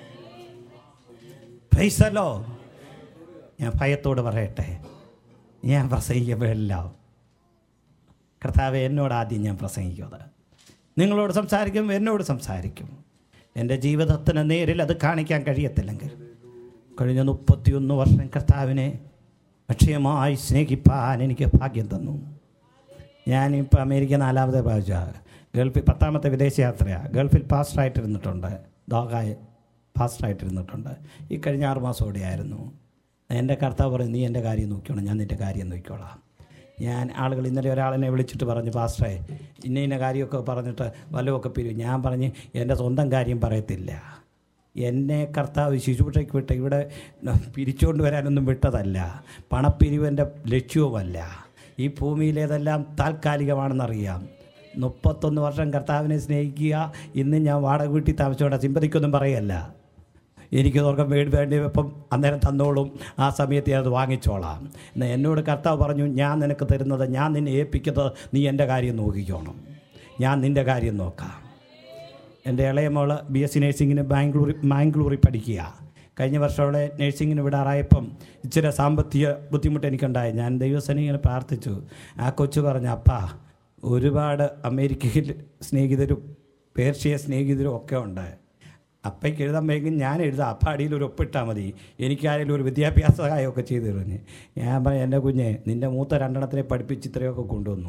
പ്രൈസല്ലോ ഞാൻ ഭയത്തോട് പറയട്ടെ ഞാൻ പ്രസംഗിക്കുമ്പോഴെല്ലാം കർത്താവ് എന്നോട് ആദ്യം ഞാൻ പ്രസംഗിക്കുന്നത് നിങ്ങളോട് സംസാരിക്കും എന്നോട് സംസാരിക്കും എൻ്റെ ജീവിതത്തിന് നേരിൽ അത് കാണിക്കാൻ കഴിയത്തില്ലെങ്കിൽ കഴിഞ്ഞ മുപ്പത്തിയൊന്ന് വർഷം കർത്താവിനെ അക്ഷയമായി സ്നേഹിപ്പാൻ എനിക്ക് ഭാഗ്യം തന്നു ഞാനിപ്പോൾ അമേരിക്ക നാലാമത്തെ പ്രാവശ്യ ഗൾഫിൽ പത്താമത്തെ വിദേശയാത്രയാണ് ഗൾഫിൽ പാസ്റ്ററായിട്ടിരുന്നിട്ടുണ്ട് ദോഹായ് പാസ്റ്ററായിട്ടിരുന്നിട്ടുണ്ട് ഈ കഴിഞ്ഞ ആറ് മാസം ഓടിയായിരുന്നു എൻ്റെ കർത്താവ് പറയും നീ എൻ്റെ കാര്യം നോക്കിക്കോണം ഞാൻ നിൻ്റെ കാര്യം നോക്കിക്കോളാം ഞാൻ ആളുകൾ ഇന്നലെ ഒരാളെന്നെ വിളിച്ചിട്ട് പറഞ്ഞു പാസ്റ്ററെ ഇന്ന ഇന്ന കാര്യമൊക്കെ പറഞ്ഞിട്ട് വല്ലതുമൊക്കെ പിരിവ് ഞാൻ പറഞ്ഞ് എൻ്റെ സ്വന്തം കാര്യം പറയത്തില്ല എന്നെ കർത്താവ് ശുശ്രൂഷയ്ക്ക് വിട്ട് ഇവിടെ പിരിച്ചുകൊണ്ട് വരാനൊന്നും വിട്ടതല്ല പണപ്പിരിവൻ്റെ ലക്ഷ്യവുമല്ല ഈ ഭൂമിയിലേതെല്ലാം താൽക്കാലികമാണെന്നറിയാം മുപ്പത്തൊന്ന് വർഷം കർത്താവിനെ സ്നേഹിക്കുക ഇന്ന് ഞാൻ വാടക വീട്ടിൽ താമസിച്ചോണ്ട സിമ്പതിക്കൊന്നും പറയല്ല എനിക്ക് തുറക്കം വേണ്ടി വേണ്ടി ഇപ്പം അന്നേരം തന്നോളും ആ സമയത്ത് ഞാൻ അത് വാങ്ങിച്ചോളാം എന്നാൽ എന്നോട് കർത്താവ് പറഞ്ഞു ഞാൻ നിനക്ക് തരുന്നത് ഞാൻ നിന്നെ ഏൽപ്പിക്കുന്നത് നീ എൻ്റെ കാര്യം നോക്കിക്കോണം ഞാൻ നിൻ്റെ കാര്യം നോക്കാം എൻ്റെ ഇളയ മോള് ബി എസ് സി നേഴ്സിങ്ങിന് ബാംഗ്ലൂർ ബാംഗ്ലൂരിൽ പഠിക്കുക കഴിഞ്ഞ വർഷം അവളെ നേഴ്സിങ്ങിന് വിടാറായപ്പം ഇച്ചിരി സാമ്പത്തിക ബുദ്ധിമുട്ട് എനിക്കുണ്ടായി ഞാൻ ദൈവസേന ഇങ്ങനെ പ്രാർത്ഥിച്ചു ആ കൊച്ചു പറഞ്ഞു അപ്പാ ഒരുപാട് അമേരിക്കയിൽ സ്നേഹിതരും പേർഷ്യ സ്നേഹിതരും ഒക്കെ ഉണ്ട് അപ്പയ്ക്ക് എഴുതാൻ വേഗം ഞാൻ എഴുതാം അപ്പം അടിയിൽ ഒരു ഒപ്പിട്ടാൽ മതി എനിക്കാരെങ്കിലും ഒരു വിദ്യാഭ്യാസ സഹായമൊക്കെ ചെയ്തു തരുന്നു ഞാൻ പറയാം എൻ്റെ കുഞ്ഞെ നിൻ്റെ മൂത്ത രണ്ടെണ്ണത്തിനെ പഠിപ്പിച്ച് ഇത്രയൊക്കെ കൊണ്ടുവന്നു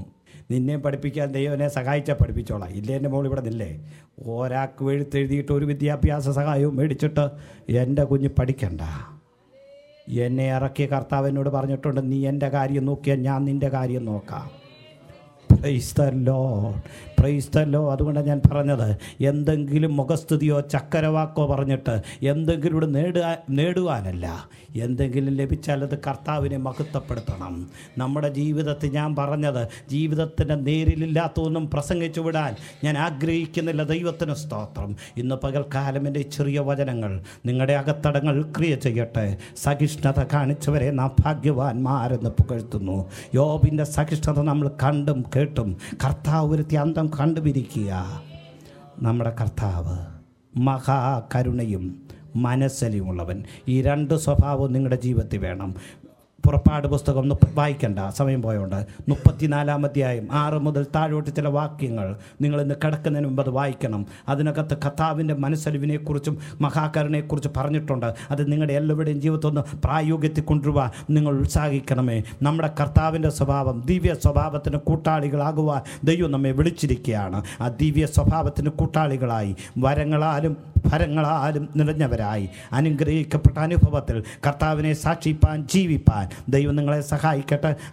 നിന്നെ പഠിപ്പിക്കാൻ ദൈവനെ സഹായിച്ചാൽ പഠിപ്പിച്ചോളാം ഇല്ലേ എൻ്റെ മോൾ ഇവിടെ നില്ലേ ഒരാൾക്ക് എഴുത്തെഴുതിയിട്ട് ഒരു വിദ്യാഭ്യാസ സഹായവും മേടിച്ചിട്ട് എൻ്റെ കുഞ്ഞ് പഠിക്കണ്ട എന്നെ ഇറക്കിയ കർത്താവ് എന്നോട് പറഞ്ഞിട്ടുണ്ട് നീ എൻ്റെ കാര്യം നോക്കിയാൽ ഞാൻ നിൻ്റെ കാര്യം നോക്കാം praise the Lord praise the Lord അതുകൊണ്ടാണ് ഞാൻ പറഞ്ഞത് എന്തെങ്കിലും മുഖസ്തുതിയോ ചക്കരവാക്കോ പറഞ്ഞിട്ട് എന്തെങ്കിലും ഇവിടെ നേടുക നേടുവാനല്ല എന്തെങ്കിലും ലഭിച്ചാൽ അത് കർത്താവിനെ മഹത്വപ്പെടുത്തണം നമ്മുടെ ജീവിതത്തിൽ ഞാൻ പറഞ്ഞത് ജീവിതത്തിൻ്റെ നേരിലില്ലാത്തൊന്നും പ്രസംഗിച്ചു വിടാൻ ഞാൻ ആഗ്രഹിക്കുന്നില്ല ദൈവത്തിന് സ്തോത്രം ഇന്ന് പകൽക്കാലം എൻ്റെ ചെറിയ വചനങ്ങൾ നിങ്ങളുടെ അകത്തടങ്ങൾ ക്രിയ ചെയ്യട്ടെ സഹിഷ്ണുത കാണിച്ചവരെ നാം ഭാഗ്യവാന്മാരെന്ന് പുകഴ്ത്തുന്നു യോബിൻ്റെ സഹിഷ്ണുത നമ്മൾ കണ്ടും കേട്ടും കർത്താവ് ഒരു അന്തം കണ്ടുപിരിക്കുക നമ്മുടെ കർത്താവ് മഹാകരുണയും മനസ്സലിയുമുള്ളവൻ ഈ രണ്ട് സ്വഭാവവും നിങ്ങളുടെ ജീവിതത്തിൽ വേണം പുറപ്പാട് പുസ്തകം ഒന്ന് വായിക്കണ്ട സമയം പോയോണ്ട് മുപ്പത്തിനാലാം അധ്യായം ആറ് മുതൽ താഴോട്ട് ചില വാക്യങ്ങൾ നിങ്ങൾ ഇന്ന് കിടക്കുന്നതിന് മുമ്പ് അത് വായിക്കണം അതിനകത്ത് കർത്താവിൻ്റെ മനസ്സലിവിനെക്കുറിച്ചും മഹാകരുണയെക്കുറിച്ച് പറഞ്ഞിട്ടുണ്ട് അത് നിങ്ങളുടെ എല്ലാവരുടെയും ജീവിതത്തിൽ ഒന്ന് പ്രായോഗികത്തിൽ കൊണ്ടുവരുവാൻ നിങ്ങൾ ഉത്സാഹിക്കണമേ നമ്മുടെ കർത്താവിൻ്റെ സ്വഭാവം ദിവ്യ സ്വഭാവത്തിന് കൂട്ടാളികളാകുവാൻ ദൈവം നമ്മെ വിളിച്ചിരിക്കുകയാണ് ആ ദിവ്യ സ്വഭാവത്തിന് കൂട്ടാളികളായി വരങ്ങളാലും ഫലങ്ങളാലും നിറഞ്ഞവരായി അനുഗ്രഹിക്കപ്പെട്ട അനുഭവത്തിൽ കർത്താവിനെ സാക്ഷിപ്പാൻ ജീവിപ്പാൻ ദൈവം നിങ്ങളെ സഹായിക്കട്ടെ